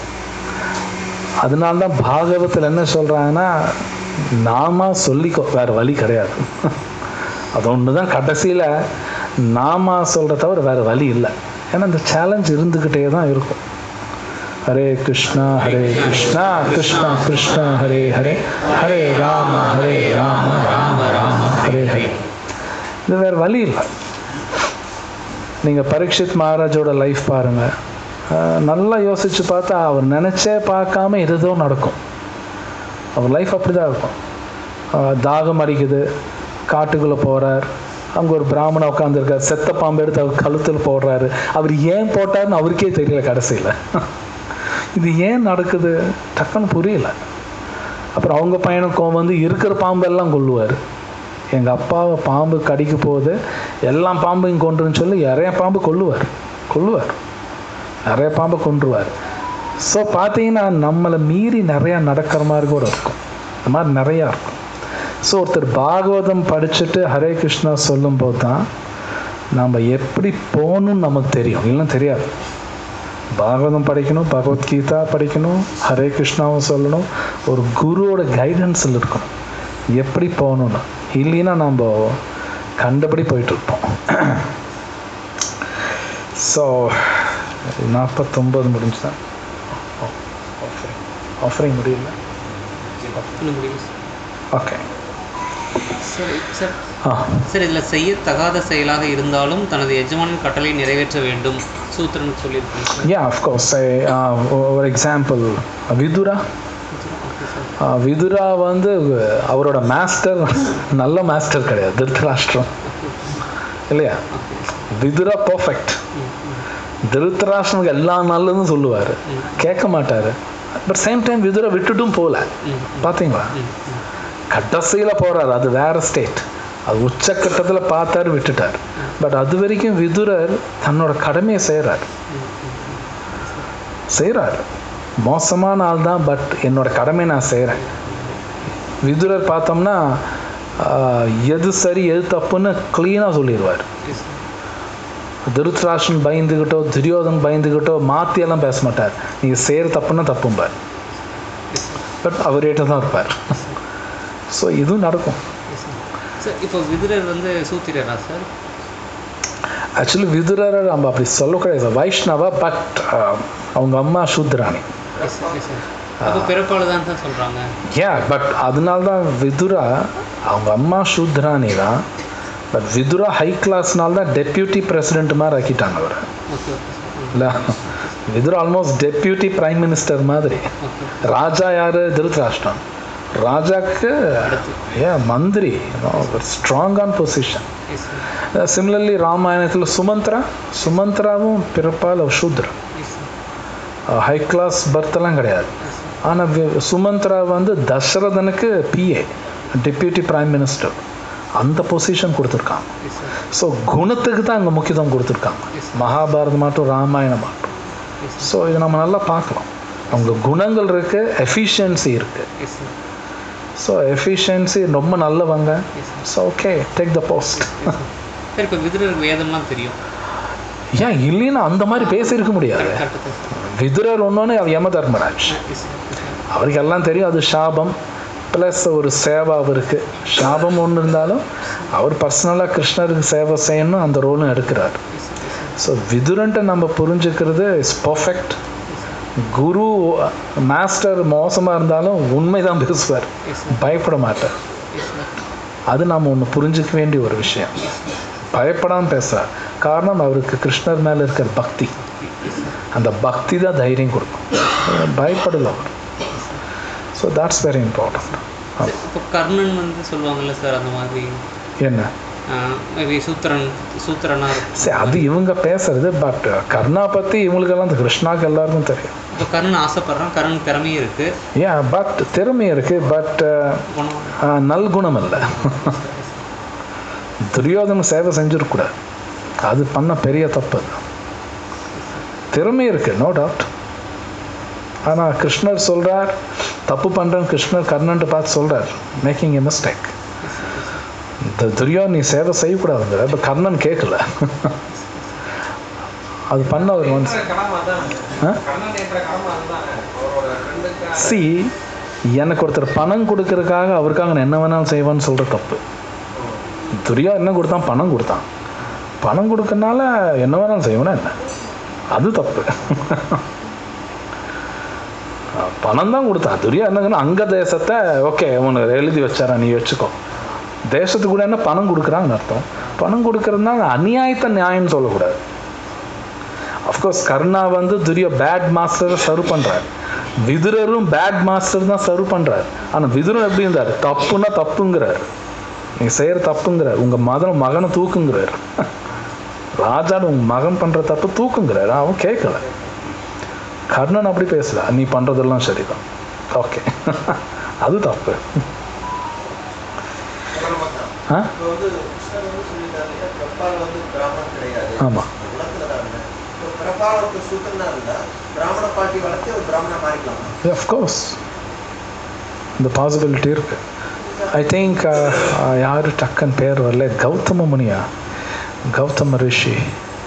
அதனால தான் பாகவத்தில் என்ன சொல்கிறாங்கன்னா நாம சொல்லிக்கோ வேறு வழி கிடையாது அது ஒன்று தான் கடைசியில் நாம சொல்கிற தவிர வேறு வழி இல்லை ஏன்னா இந்த சேலஞ்ச் இருந்துக்கிட்டே தான் இருக்கும் ஹரே கிருஷ்ணா ஹரே கிருஷ்ணா கிருஷ்ணா கிருஷ்ணா ஹரே ஹரே ஹரே ராம ஹரே ராம ராம ராம ஹரே ஹரே இது வேறு வழி இல்லை நீங்கள் பரீட்சித் மகாராஜோட லைஃப் பாருங்கள் நல்லா யோசித்து பார்த்தா அவர் நினச்சே பார்க்காம எதுதோ நடக்கும் அவர் லைஃப் அப்படி தான் இருக்கும் ஆஹ் தாகம் அடிக்குது காட்டுக்குள்ளே போகிறார் அங்கே ஒரு பிராமணன் உட்காந்துருக்கார் செத்த பாம்பு எடுத்து அவர் கழுத்தில் போடுறாரு அவர் ஏன் போட்டார்னு அவருக்கே தெரியல கடைசியில் இது ஏன் நடக்குது டக்குன்னு புரியல அப்புறம் அவங்க பையனுக்கும் வந்து இருக்கிற பாம்பெல்லாம் கொல்லுவார் எங்கள் அப்பாவை பாம்பு கடிக்க போகுது எல்லா பாம்பையும் கொன்றுன்னு சொல்லி நிறைய பாம்பு கொல்லுவார் கொல்லுவார் நிறைய பாம்பை கொன்றுவார் ஸோ பார்த்தீங்கன்னா நம்மளை மீறி நிறையா நடக்கிற மாதிரி கூட இருக்கும் இந்த மாதிரி நிறையா இருக்கும் ஸோ ஒருத்தர் பாகவதம் படிச்சுட்டு ஹரே கிருஷ்ணா சொல்லும்போது தான் நம்ம எப்படி போகணும்னு நமக்கு தெரியும் இல்லைன்னா தெரியாது பாகவதம் படிக்கணும் பகவத்கீதா படிக்கணும் ஹரே கிருஷ்ணாவும் சொல்லணும் ஒரு குருவோட கைடன்ஸில் இருக்கணும் எப்படி போகணும்னு இல்லைன்னா நம்ம கண்டபடி போயிட்டுருப்போம் ஸோ நாற்பத்தொம்பது முடிஞ்சுதான் ஆஃபரிங் ஆஃபரிங் முடியல இன்னும் முடியல sir. Okay sir sir ah sir இதில் செய்யத்தகாத செயலாக இருந்தாலும் தனது எஜமானின் கட்டளை நிறைவேற்ற வேண்டும் சூத்திரனுக்கு சொல்லியிருக்கேன் சார் யா அஃப்கோர்ஸ் ஒரு example Vidura okay sir ah, Vidura வந்து அவரோட மாஸ்டர் நல்ல மாஸ்டர் கிடையாது திருத்தராஷ்டிரம் இல்லையா விதுரா பர்ஃபெக்ட் திருத்தராஷ்டிரனுக்கு எல்லா நல்லதும் சொல்லுவார் கேட்க மாட்டார் பட் சேம் டைம் விதுரா விட்டுட்டும் போகல பார்த்தீங்களா கடைசியில் போகிறார் அது வேற ஸ்டேட் அது உச்சக்கட்டத்தில் பார்த்தாரு விட்டுட்டார் பட் அது வரைக்கும் விதுரர் தன்னோட கடமையை செய்கிறார் செய்கிறார் மோசமான ஆள் தான் பட் என்னோட கடமையை நான் செய்கிறேன் விதுரர் பார்த்தோம்னா ஆஹ், எது சரி எது தப்புன்னு க்ளீனாக சொல்லிடுவார் திருத்ராஷன் பயந்துக்கிட்டோ துரியோதன் பயந்துக்கிட்டோ மாற்றியெல்லாம் பேச மாட்டார் நீங்கள் செய்கிற தப்புன்னா தப்பும்பார் பட் அவர்கிட்ட தான் இருப்பார் ஸோ இதுவும் நடக்கும் சார் இப்போ விதுரர் வந்து சூத்திரரா சார் ஆக்சுவலி விதுரரை நம்ம அப்படி சொல்லக்கூடாது வைஷ்ணவா பட் அவங்க அம்மா சூத்ராணி எஸ் எஸ் சார் அப்போ பிறப்பால் தான் தான் சொல்கிறாங்க ஏன் பட் அதனால தான் விதுரா அவங்க அம்மா சூத்ராணி தான் பட் விதுரா ஹை கிளாஸ்னால தான் டெப்யூட்டி பிரசிடென்ட் மாதிரி ஆக்கிட்டாங்க அவர் ஓகே ஓகே சார் இல்லை Vidura almost deputy prime minister மாதிரி ஓகே ராஜா யார் திருத்தராஷ்டிரம் ராஜாக்கு ஏன் மந்திரி ஸ்ட்ராங்கான பொசிஷன் எஸ் சார் சிமிலர்லி ராமாயணத்தில் சுமந்த்ரா சுமந்த்ராவும் பிறப்பால் சூத்ரன் எஸ் சார் ஹை கிளாஸ் பர்த்லாம் கிடையாது ஆனால் சுமந்த்ரா வந்து தசரதனுக்கு பிஏ டெப்யூட்டி பிரைம் மினிஸ்டர் அந்த பொசிஷன் கொடுத்துருக்காங்க எஸ் சார் ஸோ குணத்துக்கு தான் அங்கே முக்கியத்துவம் கொடுத்துருக்காங்க மகாபாரதம் மாட்டும் ராமாயணம் மாட்டும் எஸ் ஸோ இதை நம்ம நல்லா பார்க்கலாம் அவங்க குணங்கள் இருக்குது எஃபிஷியன்சி இருக்குது எஸ் சார் ஸோ எஃபிஷியன்சி ரொம்ப நல்லவங்க so okay take the post sir இப்போ விதுரருக்கு வேதம்லாம் தெரியும் ஏன் இல்லைன்னா அந்த மாதிரி பேசியிருக்க முடியாது கரெக்டாக சார் விதுரர் ஒன்னொன்று அவர் யம தர்மராஜ் எஸ் சார் அவருக்கு எல்லாம் தெரியும் அது சாபம் ப்ளஸ் ஒரு சேவை அவருக்கு சாபம் ஒன்று இருந்தாலும் அவர் பர்சனலாக கிருஷ்ணருக்கு சேவை செய்யணும் அந்த ரோலும் எடுக்கிறார் ஸோ விதுரன்ட்ட நம்ம புரிஞ்சுக்கிறது இஸ் பர்ஃபெக்ட் குரு மாஸ்டர் மோசமாக இருந்தாலும் உண்மை தான் பேசுவார் பயப்பட மாட்டார் எஸ் சார் அது நாம் ஒன்று புரிஞ்சுக்க வேண்டிய ஒரு விஷயம் பயப்படாமல் பேசுகிறார் காரணம் அவருக்கு கிருஷ்ணர் மேலே இருக்கிற பக்தி அந்த பக்தி தான் தைரியம் கொடுக்கும் பயப்படல அவர் ஸோ that's வெரி இம்பார்ட்டண்ட் இப்போ கர்ணன் வந்து சொல்லுவாங்கல்ல சார் அந்த மாதிரி என்ன மேபி சூத்திரன் சூத்திரனா இருக்கும் சரி அது இவங்க பேசுறது பட் கர்ணா பற்றி இவங்களுக்கெல்லாம் இந்த கிருஷ்ணாக்கு எல்லாருக்கும் தெரியும் இப்போ கர்ணன் ஆசைப்படுறான் கர்ணன் திறமையும் இருக்கு ஏன் பட் திறமை இருக்குது பட் குணம் நல்குணம் இல்லை துரியோதன சேவை செஞ்சிடக்கூடாது அது பண்ண பெரிய தப்பு அது. திறமை இருக்கு நோ டவுட் ஆனால் கிருஷ்ணர் சொல்றார் தப்பு பண்ணுறேன்னு கிருஷ்ணர் கர்ணன்ட்டு பார்த்து சொல்றார் மேக்கிங் எ மிஸ்டேக் இந்த துரியோதன் நீ சேவை செய்யக்கூடாதுங்கிற இப்போ கர்ணன் கேட்கல அது பண்ண ஒரு மனசு என்ற கடமை அதானே ஆ? கண்ணன் என்ற கடமை அதுதானே அவரோட ஃப்ரெண்டுக்கு சி எனக்கு ஒருத்தர் பணம் கொடுக்கறதுக்காக அவருக்காக நான் என்ன வேணாலும் செய்வேன்னு சொல்கிற தப்பு துரியா என்ன கொடுத்தான் பணம் கொடுத்தான் பணம் கொடுக்கறனால என்ன வேணாலும் செய்வேனா என்ன அது தப்பு பணம் தான் கொடுத்தான் துரியா என்ன அங்க தேசத்தை ஓகே உனக்கு எழுதி வச்சாரா நீ வச்சுக்கோ தேசத்துக்கு கூட என்ன பணம் கொடுக்குறாங்கன்னு அர்த்தம் பணம் கொடுக்கறதுனால அநியாயத்தை நியாயம்னு சொல்லக்கூடாது அஃப்கோர்ஸ் கர்ணா வந்து துரிய பேட் மாஸ்டரை சர்வ் பண்றார் விதுரரும் பேட் மாஸ்டர் தான் சர்வ் பண்றார் ஆனா விதுரன் எப்படி இருந்தார் தப்புன்னா தப்புங்கிறார் நீங்க செய்யற தப்புங்கிறார் உங்க மகன் மகனை தூக்குங்கிறார் ராஜா உங்க மகன் பண்ற தப்பு தூக்குங்கிறார் அவன் கேட்கல கர்ணன் அப்படி பேசல நீ பண்றதெல்லாம் சரிதான் ஓகே அது தப்பு ஆ இப்போ வந்து கிருஷ்ணர் வந்து சொல்லிட்டாரு இல்லையா, பிரபால் வந்து பிராமணன் கிடையாது ஆமா குலத்துல தான் இருந்தார். இப்போ பிரபால் ஒரு சூத்திரனா இருந்தா பிராமண பாட்டி வளர்த்து ஒரு பிராமணா மாறிக்கலாமா அஃப்கோர்ஸ் இந்த பாசிபிலிட்டி இருக்கு ஐ திங்க் யார் டக்குன்னு பேர் வரல கௌதம முனியா கௌதம ரிஷி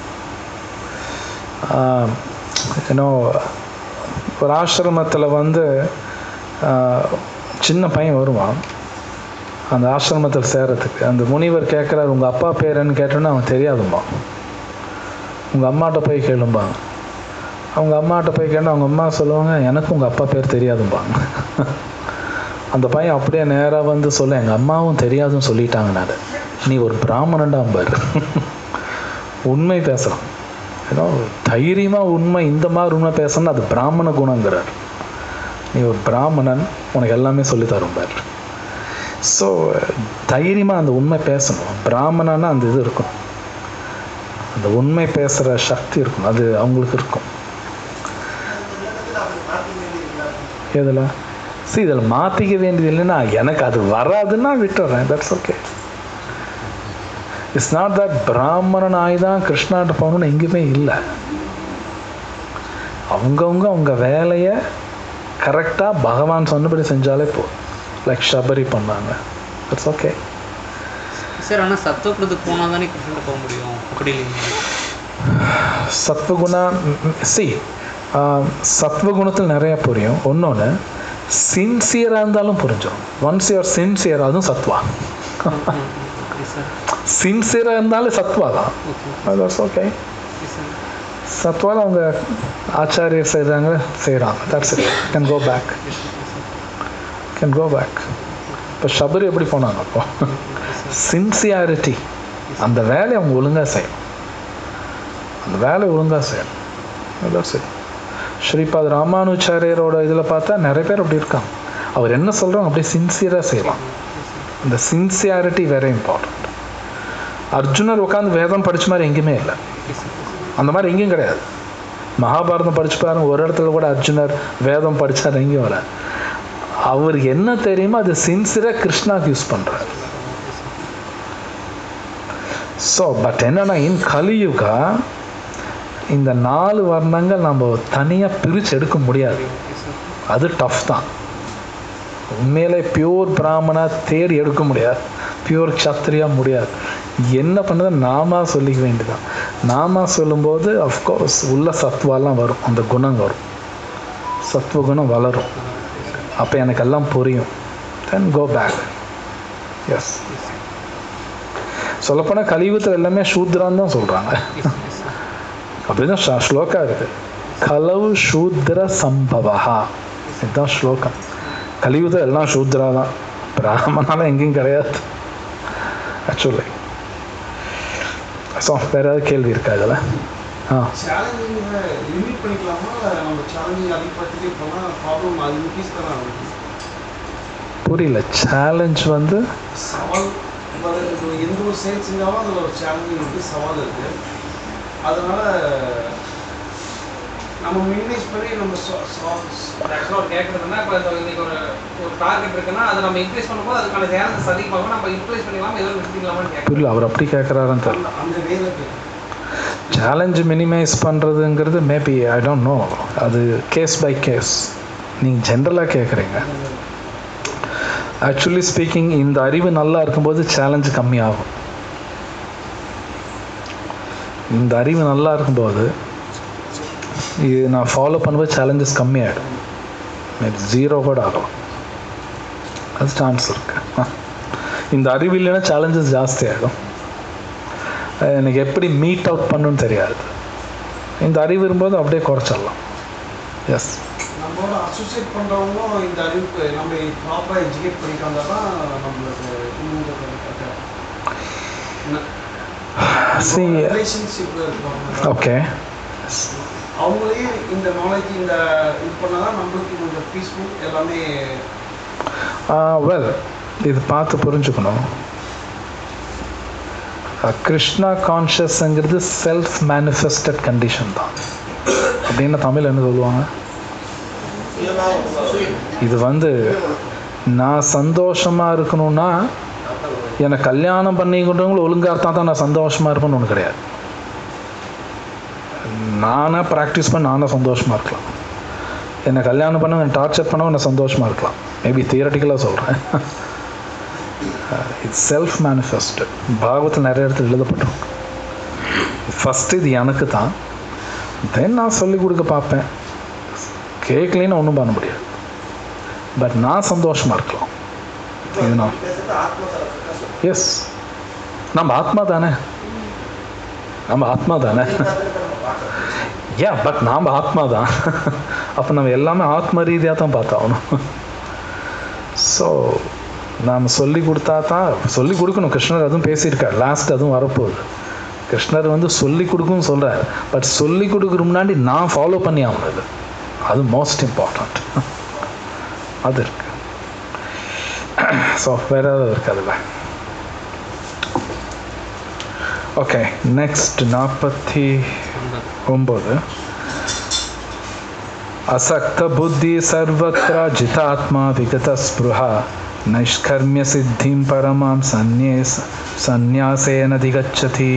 ஏன்னோ ஒரு ஆசிரமத்தில் வந்து ஆஹ், சின்ன பையன் வருவான் அந்த ஆசிரமத்தில் சேர்றதுக்கு அந்த முனிவர் கேட்குறாரு உங்கள் அப்பா பேருன்னு கேட்டோன்னே அவன் தெரியாதும்பான் உங்கள் அம்மாட்ட போய் கேளும்பாங்க அவங்க அம்மாட்ட போய் கேட்டால் அவங்க அம்மா சொல்லுவாங்க எனக்கு உங்கள் அப்பா பேர் தெரியாதும்பாங்க அந்த பையன் அப்படியே நேராக வந்து சொல்ல எங்கள் அம்மாவும் தெரியாதுன்னு சொல்லிட்டாங்க நான் நீ ஒரு பிராமணன்டாம் பாரு உண்மை பேசுகிறான் ஏதோ தைரியமாக உண்மை இந்த மாதிரி உண்மை பேசணும்னா அது பிராமண குணங்கிறார் நீ ஒரு பிராமணன் உனக்கு எல்லாமே சொல்லித் தரும் பாரு ஸோ தைரியமாக அந்த உண்மை பேசணும் பிராமணன்னா அந்த இது இருக்கும் அந்த உண்மை பேசுகிற சக்தி இருக்கும் அது அவங்களுக்கு இருக்கும் எதில் சரி இதில் மாற்றிக்க வேண்டியது இல்லைன்னா எனக்கு அது வராதுன்னா விட்டுறேன் that's okay it's not that பிராமணன் ஆகி தான் கிருஷ்ணாட்ட போகணும்னு எங்கேயுமே இல்லை அவங்கவுங்க அவங்க வேலையை கரெக்டாக பகவான் சொன்னபடி செஞ்சாலே போதும் லைக் ஷபரி பண்ணாங்க இட்ஸ் ஓகே சார் ஆனால் சத்துவகுணத்துக்கு போனால் தானே கிருஷ்ணன் போக முடியும் அப்படி இல்லைங்களா சத்வகுணா சி சத்வகுணத்தில் நிறைய புரியும் ஒன்னொன்று சின்சியராக இருந்தாலும் புரிஞ்சிடும் ஒன்ஸ் யூஆர் சின்சியர் அதுவும் சத்வா ஓகே சார் சின்சியராக இருந்தாலும் சத்வா தான் okay that's okay okay sir சத்வாவில் அவங்க ஆச்சாரியர் செய்கிறாங்க செய்கிறாங்க that's it can go back can go back இப்போ ஷபரி எப்படி போனாங்க அப்போ சின்சியாரிட்டி அந்த வேலையை அவங்க ஒழுங்காக செய்யணும் அந்த வேலையை ஒழுங்காக செய்யணும் அதான் சரி ஸ்ரீபாத் ராமானுச்சாரியரோட இதில் பார்த்தா நிறைய பேர் அப்படி இருக்காங்க அவர் என்ன சொல்கிறாங்க அப்படியே சின்சியராக செய்யலாம் இந்த சின்சியாரிட்டி வெரி இம்பார்ட்டண்ட் அர்ஜுனர் உட்காந்து வேதம் படிச்ச மாதிரி எங்கேயுமே இல்லை அந்த மாதிரி எங்கேயும் கிடையாது மகாபாரதம் படிச்சு பாருங்க ஒரு இடத்துல கூட அர்ஜுனர் வேதம் படிச்சார் எங்கேயும் வர அவருக்கு என்ன தெரியுமோ அது சின்சியராக கிருஷ்ணாக்கு யூஸ் பண்ணுறாரு ஸோ பட் என்னன்னா இன் கலியுகா இந்த நாலு வர்ணங்கள் நம்ம தனியாக பிரித்து எடுக்க முடியாது அது டஃப் தான் உண்மையிலே பியூர் பிராமணா தேடி எடுக்க முடியாது பியூர் சத்திரியா முடியாது என்ன பண்ணது நாம சொல்லிக்க வேண்டியதான் நாம சொல்லும்போது அஃப்கோர்ஸ் உள்ள சத்வாலாம் வரும் அந்த குணம் வரும் சத்வ குணம் வளரும் அப்போ எனக்கு எல்லாம் புரியும் தென் கோ பேக் எஸ் சொல்லப்போனால் கலியுகத்தில் எல்லாமே சூத்ரான்னு தான் சொல்கிறாங்க அப்படிதான் ஸ்லோ- ஸ்லோகா இருக்கு கலவு சூத்ர சம்பவா இதுதான் ஸ்லோகம் கலியுகத்தில் எல்லாம் சூத்ரா தான் பிராமணாலாம் எங்கேயும் கிடையாது ஆக்சுவலி ஸோ வேற ஏதாவது கேள்வி இருக்கா இதில் ஆ சேலஞ்சிங்கை லிமிட் பண்ணிக்கலாமா இல்லை நம்ம சேலஞ்சிங் அதிகப்படுத்திட்டே போனால் ப்ராப்ளம் அது இன்க்ரீஸ் தானே ஆகும் புரியல சேலஞ்ச் வந்து சவால் வர- இப்போ எந்த ஒரு செயல் செஞ்சாலும் அதில் ஒரு சேலஞ்சிங் இருக்குது சவால் இருக்குது அதனால நம்ம மினிமைஸ் பண்ணி நம்ம சொ- சொ- ஆக்சுவலாக ஒரு கேட்குறதுன்னா இப்போ இந்த இன்னைக்கு ஒரு ஒரு டார்கெட் இருக்குன்னா அதை நம்ம இன்க்ரீஸ் பண்ணும்போது அதுக்கான சேலஞ்சஸ் அதிகமாகும் நம்ம இன்க்ரீஸ் பண்ணிக்கலாமா எதுவும் நிறுத்திக்கலாமான்னு கேட்குறேன் புரியல அவர் அப்படி கேட்குறாருன்னு தெரியல அந்த அந்த வேலை சேலஞ்சு மினிமைஸ் பண்ணுறதுங்கிறது மேபி ஐ டோன்ட் நோ அது கேஸ் பை கேஸ் நீங்கள் ஜென்ரலாக கேட்குறீங்க ஆக்சுவலி ஸ்பீக்கிங் இந்த அறிவு நல்லா இருக்கும்போது சேலஞ்சு கம்மியாகும் இந்த அறிவு நல்லா இருக்கும்போது இது நான் ஃபாலோ பண்ணும்போது சேலஞ்சஸ் கம்மியாகிடும் மேபி ஜீரோ கூட ஆகலாம் அது சான்ஸ் இருக்கு ஆ. இந்த அறிவு இல்லைன்னா சேலஞ்சஸ் ஜாஸ்தி ஆகிடும் எனக்கு எப்படி மீட் அவுட் பண்ணுன்னு தெரியாது இந்த அறிவு இருக்கும்போது அப்படியே குறைச்சிடலாம் எஸ் நம்மளோட அசோசியேட் பண்ணுறவங்களும் இந்த அறிவுக்கு நம்ம ப்ராப்பராக எஜுகேட் பண்ணிட்டு வந்தால் தான் நம்மளுக்கு See, ரிலேஷன்ஷிப்பில் இருக்கிறவங்க ஓகே அவங்களையும் இந்த நாலேஜ் இந்த இது பண்ணால் தான் நம்மளுக்கு கொஞ்சம் பீஸ்ஃபுல் எல்லாமே வெல் இது பார்த்து புரிஞ்சுக்கணும் அஹ், கிருஷ்ணா கான்ஷியஸ்ங்கிறது செல்ஃப் மேனிஃபெஸ்டட் கண்டிஷன் தான் அப்படின்னு தமிழ் என்ன சொல்லுவாங்க இது வந்து நான் சந்தோஷமாக இருக்கணும்னா என்னை கல்யாணம் பண்ணிக்கிட்டவங்களும் ஒழுங்காக இருந்தால் தான் நான் சந்தோஷமாக இருப்பேன்னு ஒன்று கிடையாது நானாக ப்ராக்டிஸ் பண்ண நானாக சந்தோஷமாக இருக்கலாம் என்னை கல்யாணம் பண்ண என்னை டார்ச்சர் பண்ண நான் சந்தோஷமாக இருக்கலாம் மேபி தியரட்டிக்கலாக சொல்கிறேன் இட்ஸ் செல்ஃப் மேனிஃபெஸ்ட் பாகவத்தில் நிறைய இடத்துல எழுதப்பட்டிருக்கு ஃபஸ்ட்டு இது எனக்கு தான் தென் நான் சொல்லிக் கொடுக்க பார்ப்பேன் கேட்கலன்னு ஒன்றும் பண்ண முடியாது பட் நான் சந்தோஷமாக இருக்கலாம் இது நான் பேசுறது ஆத்ம தரப்புக்கா சொல்றேன் எஸ் நம்ம ஆத்மா தானே நம்ம ஆத்மா தானே நம்ம பார்க்கறோம் யா பட் நாம் ஆத்மா தான் அப்போ நம்ம எல்லாமே ஆத்ம ரீதியாக தான் பார்த்தாகணும் ஸோ நாம் சொல்லி கொடுத்தா தான் சொல்லி கொடுக்கணும் கிருஷ்ணர் அதுவும் பேசியிருக்கார் லாஸ்ட் அதுவும் வரப்போகுது கிருஷ்ணர் வந்து சொல்லி கொடுக்கும்னு சொல்கிறார் பட் சொல்லி கொடுக்குற முன்னாடி நான் ஃபாலோ பண்ணி ஆகணும் இது அது மோஸ்ட் இம்பார்ட்டண்ட் அது இருக்கு ஸோ வேற ஏதாவது இருக்கு அதில் ஓகே நெக்ஸ்ட் நாற்பத்தி ஒம்பது असक्त बुद्धि सर्वत्र जितात्मा विगत स्पृहा नैष्कर्म्य सिद्धिं परमां सन्न्येस सन्न्यासेन दिगच्छति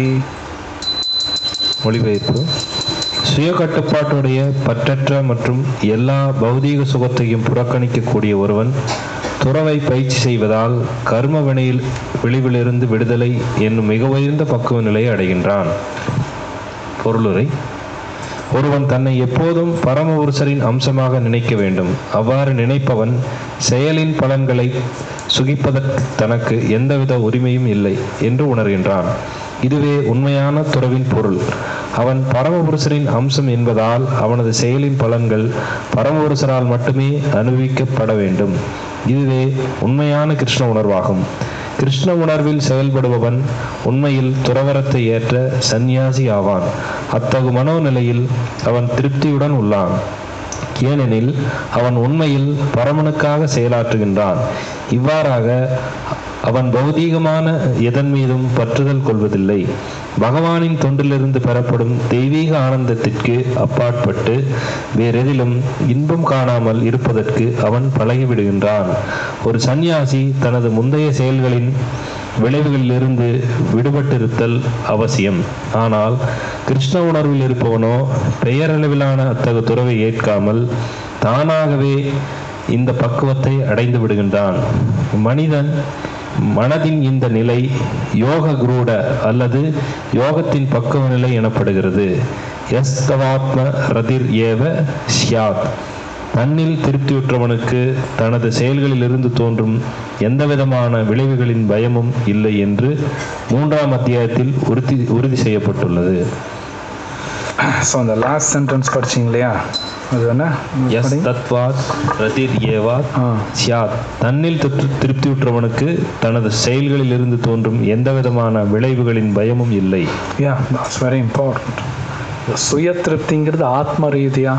மொழிபெயர்ப்பு சுய கட்டுப்பாட்டுடைய பற்றற்ற மற்றும் எல்லா பௌதீக சுகத்தையும் புறக்கணிக்கக்கூடிய ஒருவன் துறவை பயிற்சி செய்வதால் கர்ம வினையில் விளைவிலிருந்து விடுதலை என்னும் மிக உயர்ந்த பக்குவ நிலையை அடைகின்றான் பொருளுரை ஒருவன் தன்னை எப்போதும் பரமபுருஷரின் அம்சமாக நினைக்க வேண்டும் அவ்வாறு நினைப்பவன் செயலின் பலன்களை சுகிப்பதற்கு தனக்கு எந்தவித உரிமையும் இல்லை என்று உணர்கின்றான் இதுவே உண்மையான துறவின் பொருள் அவன் பரமபுருஷரின் அம்சம் என்பதால் அவனது செயலின் பலன்கள் பரமபுருஷரால் மட்டுமே அனுபவிக்கப்பட வேண்டும் இதுவே உண்மையான கிருஷ்ண உணர்வாகும் கிருஷ்ண உணர்வில் செயல்படுபவன் உண்மையில் துறவரத்தை ஏற்ற சந்நியாசி ஆவான் அத்தகு மனோநிலையில் அவன் திருப்தியுடன் உள்ளான் ஏனெனில் அவன் உண்மையில் பரமனுக்காக செயலாற்றுகின்றான் இவ்வாறாக அவன் பௌதீகமான எதன் மீதும் பற்றுதல் கொள்வதில்லை பகவானின் தொண்டிலிருந்து பெறப்படும் தெய்வீக ஆனந்தத்திற்கு அப்பாற்பட்டு வேறெதிலும் இன்பம் காணாமல் இருப்பதற்கு அவன் பழகிவிடுகின்றான் ஒரு சந்நியாசி தனது முந்தைய செயல்களின் விளைவுகளிலிருந்து விடுபட்டிருத்தல் அவசியம் ஆனால் கிருஷ்ண உணர்வில் இருப்பவனோ பெயரளவிலான அத்தகு துறவை ஏற்காமல் தானாகவே இந்த பக்குவத்தை அடைந்து விடுகின்றான் மனிதன் மனதின் இந்த நிலை யோக குரூட அல்லது யோகத்தின் பக்குவ நிலை எனப்படுகிறது எஸ் தவாத்ம ரதிர் ஏவ ஸ்யாத் தன்னில் திருப்தியுற்றவனுக்கு தனது செயல்களிலிருந்து தோன்றும் எந்தவிதமான விளைவுகளின் பயமும் இல்லை என்று மூன்றாம் அத்தியாயத்தில் உறுதி உறுதி செய்யப்பட்டுள்ளது ஸோ அந்த லாஸ்ட் சென்டென்ஸ் படிச்சிங்க இல்லையா அது என்ன எஸ் படிங்க. தத்வாத் ரதிர் ஏவாத் ஆ சியாத் தன்னில் திருப்தி திருப்தியுற்றவனுக்கு தனது செயல்களிலிருந்து தோன்றும் எந்தவிதமான விளைவுகளின் பயமும் இல்லை யா that's வெரி இம்பார்ட்டண்ட் சுய திருப்திங்கிறது ஆத்ம ரீதியா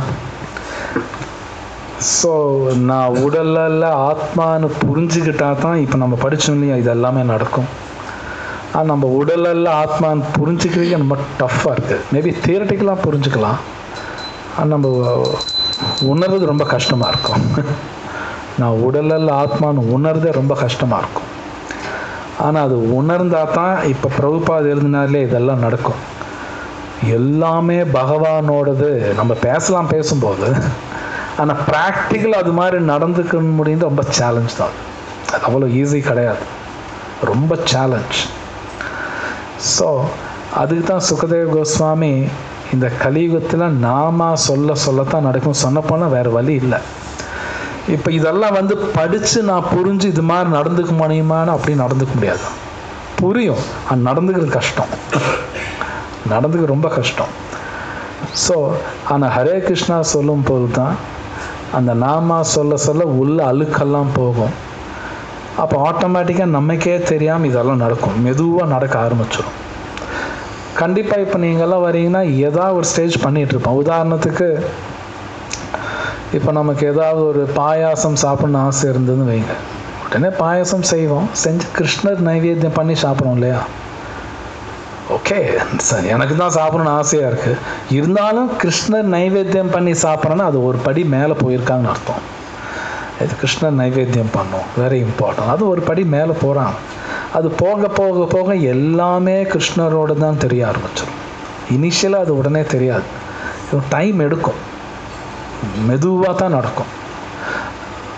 ஸோ நான் உடலில் ஆத்மான்னு புரிஞ்சுக்கிட்டா தான் இப்போ நம்ம படிச்சோம் இல்லையா இது எல்லாமே நடக்கும் ஆனால் நம்ம உடலில் ஆத்மான்னு புரிஞ்சுக்கிறதுக்கு ரொம்ப டஃப்பாக இருக்குது மேபி தியரட்டிக்கலாக புரிஞ்சுக்கலாம் ஆனால் நம்ம உணர்றது ரொம்ப கஷ்டமாக இருக்கும் நான் உடலில் ஆத்மான்னு உணர்றதே ரொம்ப கஷ்டமாக இருக்கும் ஆனால் அது உணர்ந்தா தான் இப்போ பிரபுபாத் எழுதினாலே இதெல்லாம் நடக்கும் எல்லாமே பகவானோடது நம்ம பேசலாம் பேசும்போது ஆனால் ப்ராக்டிக்கல் அது மாதிரி நடந்துக்க முடியுது ரொம்ப சேலஞ்ச் தான் அது அவ்வளோ ஈஸி கிடையாது ரொம்ப சேலஞ்ச் ஸோ அதுக்கு தான் சுகதேவ் கோஸ்வாமி இந்த கலியுகத்தில் நாம சொல்ல சொல்லத்தான் நடக்கும் சொன்னப்போனால் வேறு வழி இல்லை இப்போ இதெல்லாம் வந்து படித்து நான் புரிஞ்சு இது மாதிரி நடந்துக்க முடியுமான்னு அப்படி நடந்துக்க முடியாது புரியும் அது நடந்துக்கிறது கஷ்டம் நடந்துக்க ரொம்ப கஷ்டம் ஸோ ஆனால் ஹரே கிருஷ்ணா சொல்லும் போது தான் அந்த நாமா சொல்ல சொல்ல உள்ள அழுக்கெல்லாம் போகும் அப்போ ஆட்டோமேட்டிக்காக நமக்கே தெரியாமல் இதெல்லாம் நடக்கும் மெதுவாக நடக்க ஆரம்பிச்சிடும் கண்டிப்பாக இப்போ நீங்கள்லாம் வரீங்கன்னா ஏதாவது ஒரு ஸ்டேஜ் பண்ணிகிட்டு இருப்போம் உதாரணத்துக்கு இப்போ நமக்கு ஏதாவது ஒரு பாயாசம் சாப்பிடணும்னு ஆசை இருந்ததுன்னு வைங்க உடனே பாயாசம் செய்வோம் செஞ்சு கிருஷ்ணர் நைவேத்தியம் பண்ணி சாப்பிட்றோம் இல்லையா ஓகே சரி எனக்கு தான் சாப்பிடணும்னு ஆசையாக இருக்குது இருந்தாலும் கிருஷ்ணர் நைவேத்தியம் பண்ணி சாப்பிட்றோன்னா அது ஒரு படி மேலே போயிருக்காங்கன்னு அர்த்தம் இது கிருஷ்ணர் நைவேத்தியம் பண்ணோம் வெரி இம்பார்ட்டன்ட் அது ஒரு படி மேலே போகிறான் அது போக போக போக எல்லாமே கிருஷ்ணரோட தான் தெரிய ஆரம்பிச்சிடும் இனிஷியலாக அது உடனே தெரியாது டைம் எடுக்கும் மெதுவாக தான் நடக்கும்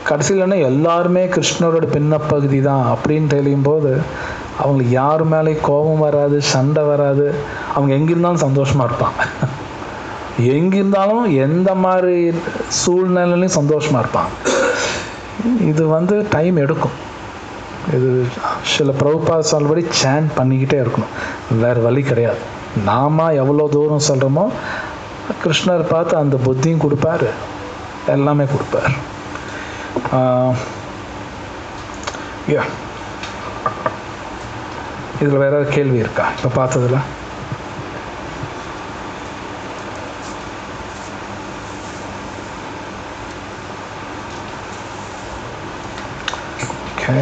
கடைசியிலன்னா எல்லாருமே கிருஷ்ணரோட பின்னப்பகுதி தான் அப்படின்னு தெரியும் போது அவங்களுக்கு யார் மேலேயும் கோபம் வராது சண்டை வராது அவங்க எங்கிருந்தாலும் சந்தோஷமாக இருப்பாங்க எங்கிருந்தாலும் எந்த மாதிரி சூழ்நிலையிலையும் சந்தோஷமாக இருப்பாங்க இது வந்து டைம் எடுக்கும் இது சில பிரபுபா சொல்படி சேன் பண்ணிக்கிட்டே இருக்கணும் வேறு வழி கிடையாது நாம எவ்வளோ தூரம் சொல்கிறோமோ கிருஷ்ணர் பார்த்து அந்த புத்தியும் கொடுப்பாரு எல்லாமே கொடுப்பார் யா இதில் வேற ஏதாவது கேள்வி இருக்கா இப்போ பார்த்ததுல ஓகே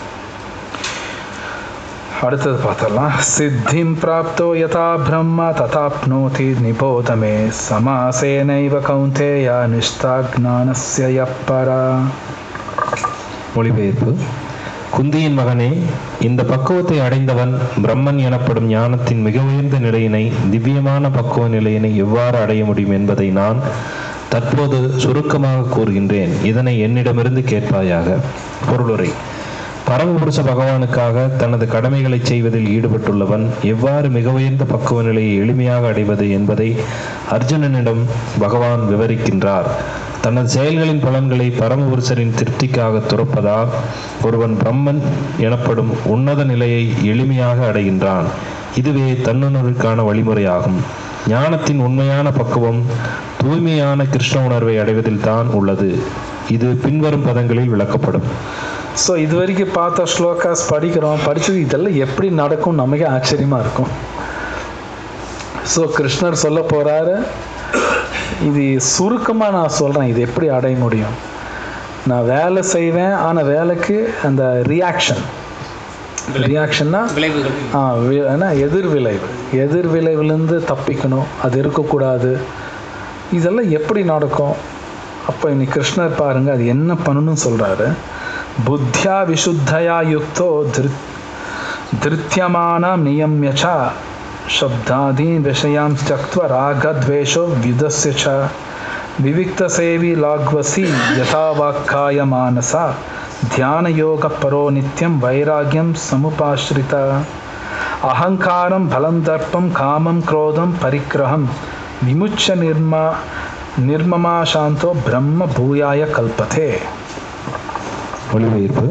அடுத்தது பார்த்தரலாம் சித்திம் பிராப்தோ யதா பிரம்ம ததாப்னோதி நிபோதமே சமாசேனைவ கௌந்தேய நிஷ்டாக்ஞானஸ்ய யப்பரா மொழிபெயர்ப்பு குந்தியின் மகனே இந்த பக்குவத்தை அடைந்தவன் பிரம்மன் எனப்படும் ஞானத்தின் மிக உயர்ந்த நிலையினை திவ்யமான பக்குவ நிலையினை எவ்வாறு அடைய முடியும் என்பதை நான் தற்போது சுருக்கமாக கூறுகின்றேன் இதனை என்னிடமிருந்து கேட்பாயாக பொருளுரை பரமபுருஷ பகவானுக்காக தனது கடமைகளை செய்வதில் ஈடுபட்டுள்ளவன் எவ்வாறு மிக உயர்ந்த பக்குவ நிலையை எளிமையாக அடைவது என்பதை அர்ஜுனனிடம் பகவான் விவரிக்கின்றார் தனது செயல்களின் பலன்களை பரமபுருஷரின் திருப்திக்காக துறப்பதால் ஒருவன் பிரம்மன் எனப்படும் உன்னத நிலையை எளிமையாக அடைகின்றான் இதுவே தன்னுணர்வுக்கான வழிமுறையாகும் ஞானத்தின் உண்மையான பக்குவம் தூய்மையான கிருஷ்ண உணர்வை அடைவதில் தான் உள்ளது இது பின்வரும் பதங்களில் விளக்கப்படும் ஸோ இது வரைக்கும் பார்த்த ஸ்லோகாஸ் படிக்கிறோம் படித்தது இதெல்லாம் எப்படி நடக்கும் நமக்கே ஆச்சரியமாக இருக்கும் ஸோ கிருஷ்ணர் சொல்ல போகிறாரு இது சுருக்கமாக நான் சொல்கிறேன் இது எப்படி அடைய முடியும் நான் வேலை செய்வேன் ஆனால் வேலைக்கு அந்த ரியாக்ஷன் ரியாக்ஷன்னா விளைவுகள் ஆ வி- என்ன எதிர்விளைவு எதிர்விளைவுலேருந்து தப்பிக்கணும் அது இருக்கக்கூடாது இதெல்லாம் எப்படி நடக்கும் அப்போ இன்னைக்கு கிருஷ்ணர் பாருங்க அது என்ன பண்ணணும்னு சொல்றாரு புத்தியா விசுத்தயா யுக்தோ திருத் திருத்தியமானம் நியமிய ச சப்தாதீன் விஷயாம் தியக்த்வ ராகத்வேஷோ விதஸ்ய ச விவிக்தசேவி லாக்வசி யதா வாக்காய மானசா ಧ್ಯಾನಯೋಗ ಪರೋ ನಿತ್ಯಂ ವೈರಾಗ್ಯಂ ಸಮುಪಾಶ್ರಿತ ಅಹಂಕಾರಂ ಬಲಂ ದರ್ಪಂ ಕಾಮಂ ಕ್ರೋಧಂ ಪರಿಗ್ರಹಂ ವಿಮುಚ್ಯ ನಿರ್ಮ ನಿರ್ಮಮಾ ಶಾಂತೋ ಬ್ರಹ್ಮ ಭೂಯಾಯ ಕಲ್ಪತೆ மொழிபெயர்ப்பு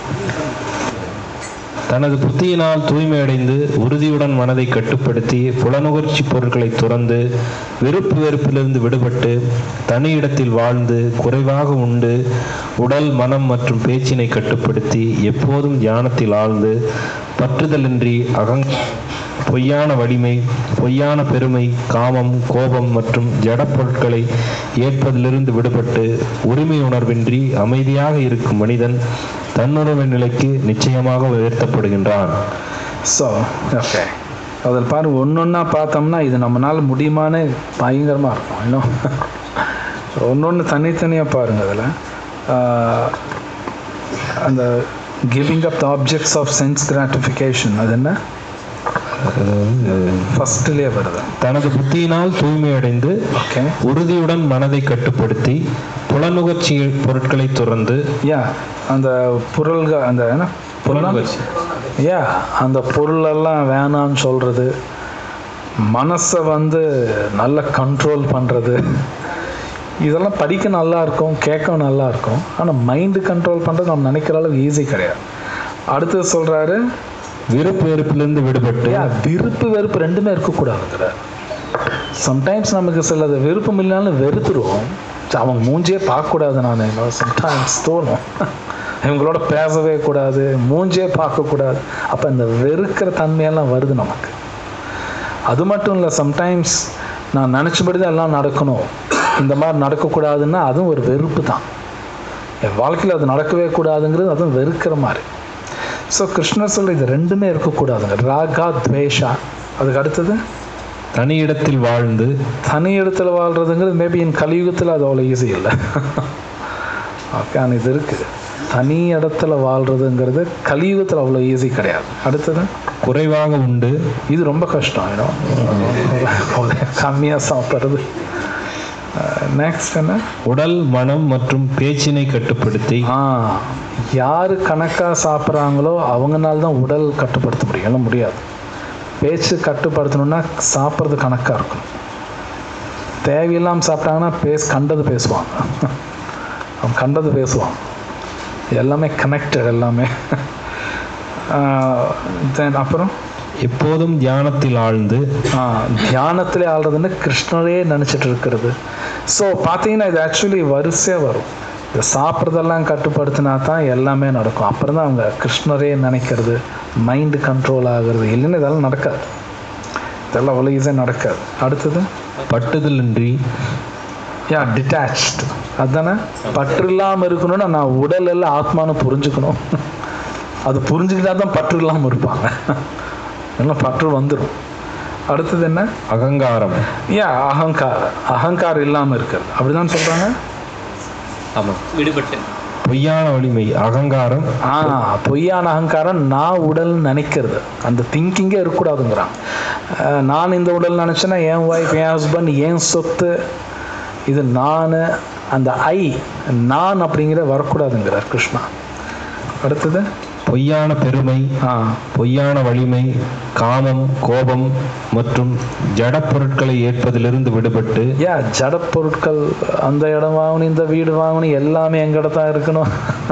தனது புத்தியினால் தூய்மையடைந்து உறுதியுடன் மனதை கட்டுப்படுத்தி புலனுகர்ச்சி பொருட்களை துறந்து விருப்பு வெறுப்பிலிருந்து விடுபட்டு தனி இடத்தில் வாழ்ந்து குறைவாக உண்டு உடல் மனம் மற்றும் பேச்சினை கட்டுப்படுத்தி எப்போதும் தியானத்தில் ஆழ்ந்து பற்றுதலின்றி அகங் பொய்யான வலிமை பொய்யான பெருமை காமம் கோபம் மற்றும் ஜடப் பொருட்களை ஏற்பதிலிருந்து விடுபட்டு உரிமை உணர்வின்றி அமைதியாக இருக்கும் மனிதன் தன்னுணர்வு நிலைக்கு நிச்சயமாக உயர்த்தப்படுகின்றான் ஸோ ஓகே அதில் பாரு ஒன்றொன்னா பார்த்தோம்னா இது நம்மளால் முடியுமான்னு பயங்கரமாக இருக்கும் இன்னும் ஒன்று ஒன்று தனித்தனியாக பாருங்க அதில் அந்த giving up the objects of sense gratification அது என்ன ஃபஸ்ட்லேயே வருது தனது புத்தியினால் தூய்மையடைந்து ஓகே உறுதியுடன் மனதை கட்டுப்படுத்தி புலனுகர்ச்சி பொருட்களை துறந்து யா அந்த பொருள்கள் அந்த என்ன புலனுகர்ச்சி யா அந்த பொருளெல்லாம் வேணான்னு சொல்கிறது மனசை வந்து நல்ல கண்ட்ரோல் பண்ணுறது இதெல்லாம் படிக்க நல்லா இருக்கும் கேட்க நல்லா இருக்கும் ஆனால் மைண்டு கண்ட்ரோல் பண்ணுறது நம்ம நினைக்கிற அளவுக்கு ஈஸி கிடையாது அடுத்தது சொல்கிறாரு விருப்பு வெறுப்பிலிருந்து விடுபட்டு யா விருப்பு வெறுப்பு ரெண்டுமே இருக்கக்கூடாதுங்கிற சம்டைம்ஸ் நமக்கு சிலது விருப்பம் இல்லைனாலும் வெறுத்துருவோம் சரி, அவங்க மூஞ்சியே பார்க்கக்கூடாது நான் சம்டைம்ஸ் தோணும் இவங்களோட பேசவே கூடாது மூஞ்சியே பார்க்கக்கூடாது அப்போ இந்த வெறுக்கிற தன்மையெல்லாம் வருது நமக்கு அது மட்டும் இல்லை சம்டைம்ஸ் நான் நினச்சபடி தான் எல்லாம் நடக்கணும் இந்த மாதிரி நடக்கக்கூடாதுன்னா அதுவும் ஒரு வெறுப்பு தான் என் வாழ்க்கையில் அது நடக்கவே கூடாதுங்கிறது அதுவும் வெறுக்கிற மாதிரி ஸோ கிருஷ்ணர் சொல்ற இது ரெண்டுமே இருக்கக்கூடாதுங்க ராகா துவேஷா அதுக்கு அடுத்தது தனி இடத்தில் வாழ்ந்து தனி இடத்துல வாழ்றதுங்கிறது மேபி என் கலியுகத்தில் அது அவ்வளோ ஈஸி இல்லை ஓகே ஆனால் இது இருக்குது தனி இடத்துல வாழ்றதுங்கிறது கலியுகத்தில் அவ்வளோ ஈஸி கிடையாது அடுத்தது குறைவாக உண்டு இது ரொம்ப கஷ்டம் ஏன்னா கம்மியாக சாப்பிட்றது நெக்ஸ்ட் என்ன உடல் மனம் மற்றும் பேச்சினை கட்டுப்படுத்தி ஆ யார் கணக்காக சாப்பிட்றாங்களோ அவங்கனால தான் உடல் கட்டுப்படுத்த முடியும் இல்லை முடியாது பேச்சு கட்டுப்படுத்தணும்னா சாப்பிட்றது கணக்காக இருக்கும் தேவையில்லாமல் சாப்பிட்டாங்கன்னா பேச கண்டது பேசுவாங்க அவன் கண்டது பேசுவான் எல்லாமே கனெக்டட் எல்லாமே தென் அப்புறம் எப்போதும் தியானத்தில் ஆழ்ந்து ஆ, தியானத்திலே ஆள்றதுன்னு கிருஷ்ணரே நினச்சிட்டு இருக்கிறது ஸோ பார்த்தீங்கன்னா இது ஆக்சுவலி வரிசையாக வரும் இதை சாப்பிட்றதெல்லாம் கட்டுப்படுத்தினா தான் எல்லாமே நடக்கும் அப்புறம் தான் அவங்க கிருஷ்ணரே நினைக்கிறது மைண்டு கண்ட்ரோல் ஆகுறது இல்லைன்னு இதெல்லாம் நடக்காது இதெல்லாம் அவ்வளோ ஈஸியாக நடக்காது அடுத்தது பட்டுதலின்றி யா டிட்டாச்டு அதுதானே பற்று இல்லாமல் இருக்கணும்னா நான் உடல் எல்லாம் ஆத்மான்னு புரிஞ்சுக்கணும் அது புரிஞ்சுக்கிட்டா தான் பற்று இல்லாமல் இருப்பாங்க இல்லைன்னா பற்று வந்துடும் அடுத்தது என்ன அகங்காரம் ஏன் அகங்காரம் அகங்காரம் இல்லாமல் இருக்கிறது அப்படிதான் சொல்கிறாங்க ஆமாம் விடுபட்டு பொய்யான வலிமை அகங்காரம் ஆ பொய்யான அகங்காரம் நான் உடல் நினைக்கிறது அந்த திங்கிங்கே இருக்கக்கூடாதுங்கிறான் அஹ், நான் இந்த உடல் நினச்சேன்னா என் ஒய்ஃப் என் ஹஸ்பண்ட் என் சொத்து இது நான் அந்த ஐ நான் அப்படிங்கிற வரக்கூடாதுங்கிறார் கிருஷ்ணா அடுத்தது பொய்யான பெருமை ஆ பொய்யான வலிமை காமம் கோபம் மற்றும் ஜட பொருட்களை ஏற்பதிலிருந்து விடுபட்டு யா ஜட பொருட்கள் அந்த இடம் வாங்கணும் இந்த வீடு வாங்கணும் எல்லாமே எங்கிட்ட தான் இருக்கணும்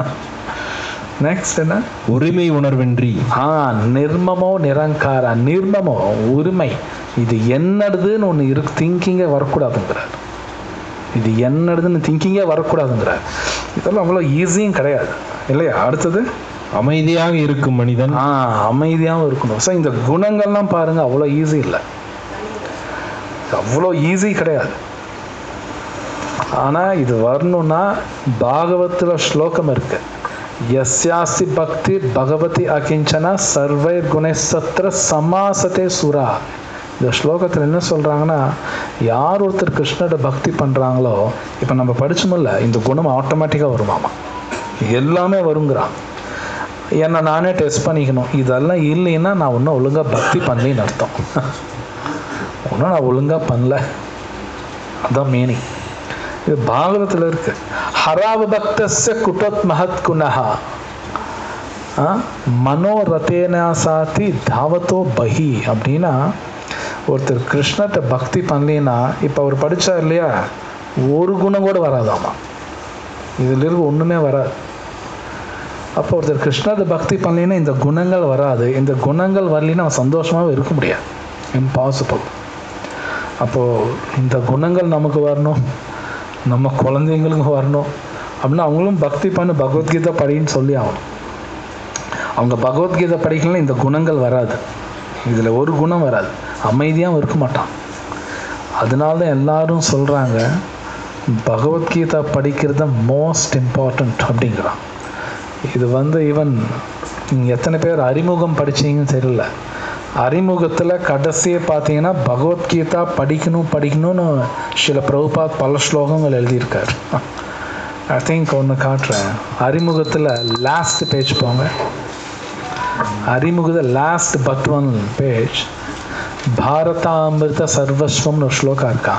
நெக்ஸ்ட் என்ன உரிமை உணர்வின்றி ஆ நிர்மமோ நிரங்கார நிர்மமோ உரிமை இது என்னடுதுன்னு ஒன்று இருக்கு திங்கிங்கே வரக்கூடாதுங்கிறார் இது என்னடுதுன்னு திங்கிங்கே வரக்கூடாதுங்கிறார் இதெல்லாம் அவ்வளோ ஈஸியும் கிடையாது இல்லையா அடுத்தது அமைதியாக இருக்கும் மனிதன் ஆ அமைதியாகவும் இருக்கணும் ஸோ இந்த குணங்கள்லாம் பாருங்க அவ்வளோ ஈஸி இல்லை அவ்வளோ ஈஸி கிடையாது ஆனால் இது வரணும்னா பாகவத்தில் ஸ்லோகம் இருக்கு யஸ்யாஸ்தி பக்தி பகவதி அகிஞ்சனா சர்வை குணசத்திர சமாசத்தே சுரா இந்த ஸ்லோகத்தில் என்ன சொல்கிறாங்கன்னா யார் ஒருத்தர் கிருஷ்ணரோட பக்தி பண்ணுறாங்களோ இப்போ நம்ம படிச்சோமில்ல இந்த குணம் ஆட்டோமேட்டிக்காக வருமாமா எல்லாமே வருங்கிறான் என்னை நானே டெஸ்ட் பண்ணிக்கணும் இதெல்லாம் இல்லைன்னா நான் இன்னும் ஒழுங்காக பக்தி பண்ணலின்னு அர்த்தம் ஒன்றும் நான் ஒழுங்காக பண்ணல அதான் மீனிங் இது பாகவத்தில் இருக்கு ஹராவ பக்தஸ்ய குட்டத் மகத் குணஹா மனோரதேனா சாத்தி தாவத்தோ பஹி அப்படின்னா ஒருத்தர் கிருஷ்ணர்கிட்ட பக்தி பண்ணலின்னா இப்போ அவர் படிச்சார் இல்லையா ஒரு குணம் கூட வராதாமா இதில் இருக்க ஒன்றுமே வராது அப்போ ஒருத்தர் கிருஷ்ணரை பக்தி பண்ணலைன்னா இந்த குணங்கள் வராது இந்த குணங்கள் வரலைன்னா அவன் சந்தோஷமாகவே இருக்க முடியாது இம்பாசிபிள் அப்போது இந்த குணங்கள் நமக்கு வரணும் நம்ம குழந்தைங்களுக்கு வரணும் அப்படின்னா அவங்களும் பக்தி பண்ணி பகவத்கீதை படின்னு சொல்லி ஆகணும் அவங்க பகவத்கீதை படிக்கலாம் இந்த குணங்கள் வராது இதில் ஒரு குணம் வராது அமைதியாகவும் இருக்க மாட்டான் அதனால தான் எல்லாரும் சொல்கிறாங்க பகவத்கீதா படிக்கிறது மோஸ்ட் இம்பார்ட்டண்ட் அப்படிங்கிறான் இது வந்து ஈவன் நீங்கள் எத்தனை பேர் அறிமுகம் படிச்சீங்கன்னு தெரியல அறிமுகத்தில் கடைசியை பார்த்தீங்கன்னா பகவத்கீதா படிக்கணும் படிக்கணும்னு சில பிரபுபாத் பல ஸ்லோகங்கள் எழுதியிருக்கார் ஐ திங்க் ஒன்று காட்டுறேன் அறிமுகத்தில் லாஸ்ட் பேஜ் போங்க அறிமுகத்தில் லாஸ்ட் பட் ஒன் பேஜ் பாரதாமிர்த சர்வஸ்வம்னு ஒரு ஸ்லோகா இருக்கா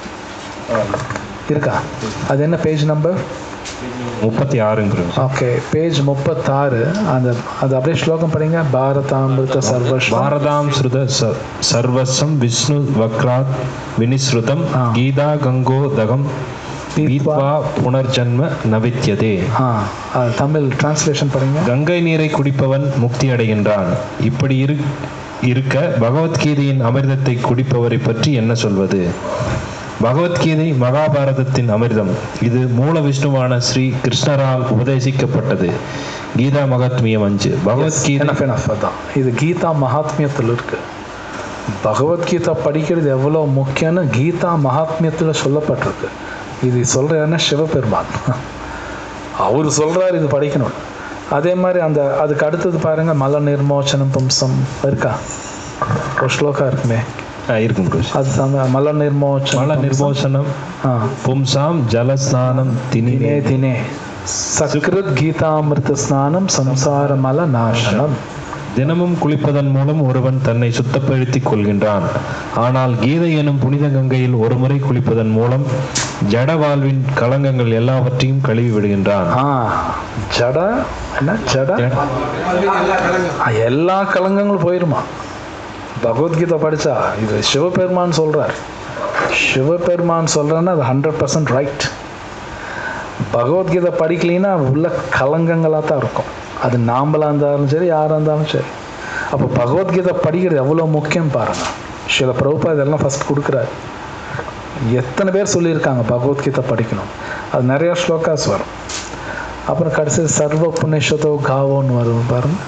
இருக்கா அது என்ன பேஜ் நம்பர் முப்பத்தி ஆறுங்கிறது ஓகே பேஜ் முப்பத்தாறு அந்த அது அப்படியே ஸ்லோகம் படிங்க பாரதாமிருத சர்வஸ்வம் பாரதாம் ஸ்ருத ச- சர்வஸ்வம் விஷ்ணு வக்ராத் வினிஸ்ருதம் ஆ. கீதா கங்கோதகம் பீத்வா புனர்ஜன்ம நவித்யதே ஆ அது தமிழ் டிரான்ஸ்லேஷன் படிங்க கங்கை நீரை குடிப்பவன் முக்தி அடைகின்றான் இப்படி இரு இருக்க பகவத்கீதையின் அமிர்தத்தை குடிப்பவரை பற்றி என்ன சொல்வது பகவத்கீதை மகாபாரதத்தின் அமிர்தம் இது மூல விஷ்ணுவான ஸ்ரீ கிருஷ்ணரால் உபதேசிக்கப்பட்டது கீதா மகாத்மியம் அஞ்சு பகவத்கீதை enough enough அதான் இது கீதா மகாத்மியத்தில் இருக்கு பகவத்கீதா படிக்கிறது எவ்வளோ முக்கியம்னு கீதா மகாத்மியத்தில் சொல்லப்பட்டிருக்கு இது சொல்கிறாருன்னா சிவபெருமான் அவர் சொல்கிறார் இது படிக்கணும் அதே மாதிரி அந்த அதுக்கு அடுத்தது பாருங்க மல நிர்மோச்சனம் பும்சம் இருக்கா ஒரு ஸ்லோகா இருக்குமே ஆ, இருக்கும் குருஜி. அது தமிழ் மல நிர்மோச்சனம் மல நிர்மோசனம் ஆ பும்சாம் ஜலஸ்நானம் தினினே தினே தினே சக்ருத் கீதாமிருத ஸ்நானம் சம்சாரமல நாசனம் தினமும் குளிப்பதன் மூலம் ஒருவன் தன்னை சுத்தப்படுத்திக் கொள்கின்றான் ஆனால் கீதை எனும் புனித கங்கையில் ஒருமுறை குளிப்பதன் மூலம் ஜட வாழ்வின் களங்கங்கள் எல்லாவற்றையும் கழுவி விடுகின்றான் ஆ ஜட என்ன ஜட ஆ, எல்லா கலங்கங்களும் போயிருமா பகவத்கீதை படிச்சா இது சிவபெருமான் சொல்றார் சிவபெருமான் சொல்றேன்னா அது ஹண்ட்ரட் பர்சன்ட் ரைட் பகவத்கீதை படிக்கலைன்னா உள்ள கலங்கங்களாக தான் இருக்கும் அது நாம்பளாக இருந்தாலும் சரி யாராக இருந்தாலும் சரி அப்போ பகவத்கீதை படிக்கிறது எவ்வளோ முக்கியம் பாருங்க சில பிரபுப்பா இதெல்லாம் ஃபர்ஸ்ட் கொடுக்குறாரு எத்தனை பேர் சொல்லியிருக்காங்க பகவத்கீதை படிக்கணும் அது நிறைய ஸ்லோகாஸ் வரும் அப்புறம் கடைசி சர்வ புண்ணியதோ காவோன்னு வரும் பாருங்க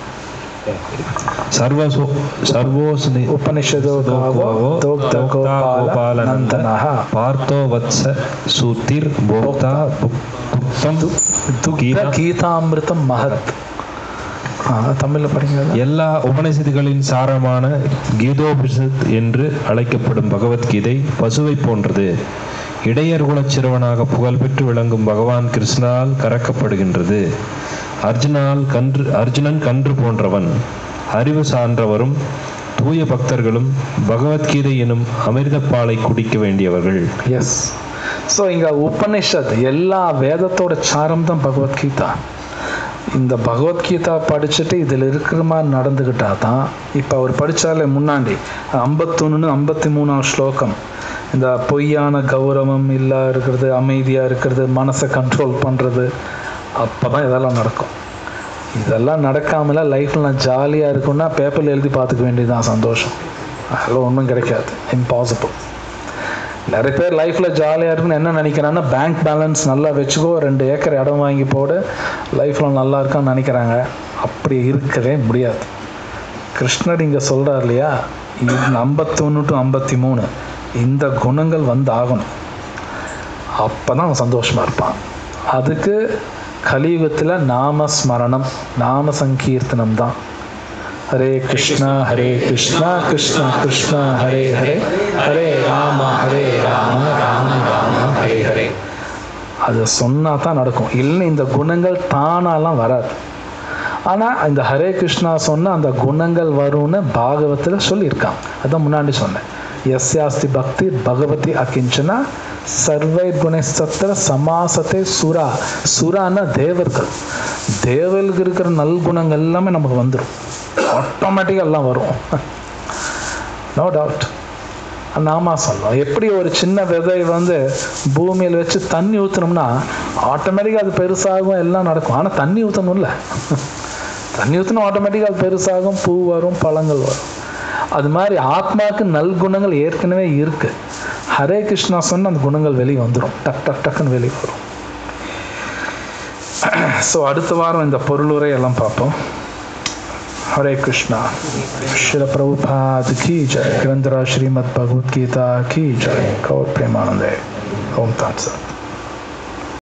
சர்வ சர்வோஸ்னி உபனிஷதோ காவோ தோக்த கோபால நந்தனஹ பார்த்தோ வத்ச சூத்திர் போக்தா புக்- புக்தம் துக்த கீதா கீதாமிருதம் மகத் ஆ, தமிழ்ல படிங்க எல்லா உபநிஷத்துகளின் சாரமான கீதோபனிஷத் என்று அழைக்கப்படும் பகவத்கீதை பசுவை போன்றது இடையர் குலச் சிறுவனாக புகழ்பெற்று விளங்கும் பகவான் கிருஷ்ணால் கறக்கப்படுகின்றது அர்ஜுனால் கன்று அர்ஜுனன் கன்று போன்றவன் அறிவு சான்றவரும் தூய பக்தர்களும் பகவத்கீதை எனும் அமிர்தப்பாலை குடிக்க வேண்டியவர்கள் எஸ் ஸோ இங்க உபனிஷத் எல்லா வேதத்தோட சாரம் தான் பகவத்கீதா இந்த பகவத்கீதா படிச்சுட்டு இதில் இருக்கிற மாதிரி நடந்துக்கிட்டா தான் இப்போ அவர் படித்தாலே முன்னாடி ஐம்பத்தொன்று ஐம்பத்தி மூணாம் ஸ்லோகம் இந்த பொய்யான கௌரவம் இல்லா இருக்கிறது அமைதியாக இருக்கிறது மனசை கண்ட்ரோல் பண்ணுறது அப்போ தான் இதெல்லாம் நடக்கும் இதெல்லாம் நடக்காமல லைஃப்பில் நான் ஜாலியாக இருக்குன்னா பேப்பரில் எழுதி பார்த்துக்க வேண்டியதுதான் சந்தோஷம் அதெல்லாம் ஒன்றும் கிடைக்காது இம்பாசிபிள் நிறைய பேர் லைஃப்பில் ஜாலியாக இருக்குன்னு என்ன நினைக்கிறாங்கன்னா பேங்க் பேலன்ஸ் நல்லா வச்சுக்கோ ரெண்டு ஏக்கர் இடம் வாங்கி போடு லைஃப்பில் நல்லா இருக்கான்னு நினைக்கிறாங்க அப்படி இருக்கவே முடியாது கிருஷ்ணர் இங்கே சொல்கிறார் இல்லையா இது ஐம்பத்தொன்று டு ஐம்பத்தி மூணு இந்த குணங்கள் வந்து ஆகணும் அப்போ தான் அவன் சந்தோஷமாக இருப்பான் அதுக்கு கலியுகத்தில் நாம ஸ்மரணம் நாம சங்கீர்த்தனம் தான் ஹரே கிருஷ்ணா ஹரே கிருஷ்ணா கிருஷ்ணா கிருஷ்ணா ஹரே ஹரே ஹரே ராம ஹரே ராம ராம ராம ஹரே ஹரே அது சொன்னா தான் நடக்கும் இல்லை இந்த குணங்கள் தானாலாம் வராது ஆனால் இந்த ஹரே கிருஷ்ணா சொன்ன அந்த குணங்கள் வரும்னு பாகவத்தில் சொல்லியிருக்கான் அதான் முன்னாடி சொன்னேன் எஸ்யாஸ்தி பக்தி பகவதி அகிஞ்சனா சர்வை குணசத்திர சமாசத்தை சுரா சுரான்னா தேவர்கள் தேவர்களுக்கு இருக்கிற நல்குணங்கள் எல்லாமே நமக்கு வந்துடும் ஆட்டோமேட்டிக்காக எல்லாம் வரும் நோ டவுட் நாமா சொல்லலாம் எப்படி ஒரு சின்ன விதை வந்து பூமியில் வச்சு தண்ணி ஊற்றினோம்னா ஆட்டோமேட்டிக்காக அது பெருசாகும் எல்லாம் நடக்கும் ஆனால் தண்ணி ஊற்றணும்ல தண்ணி ஊற்றினா ஆட்டோமேட்டிக்காக அது பெருசாகும் பூ வரும் பழங்கள் வரும் அது மாதிரி ஆத்மாவுக்கு நல்குணங்கள் ஏற்கனவே இருக்கு ஹரே கிருஷ்ணா சொன்ன அந்த குணங்கள் வெளியே வந்துடும் டக் டக் டக்குன்னு வெளியே வரும் ஸோ அடுத்த வாரம் இந்த பொருளுரை எல்லாம் பார்ப்போம் हरे कृष्णा श्री प्रभुपाद की जय ग्रंथराज श्रीमद भगवद गीता की जय गौर प्रेमानंदे ओम तत्सत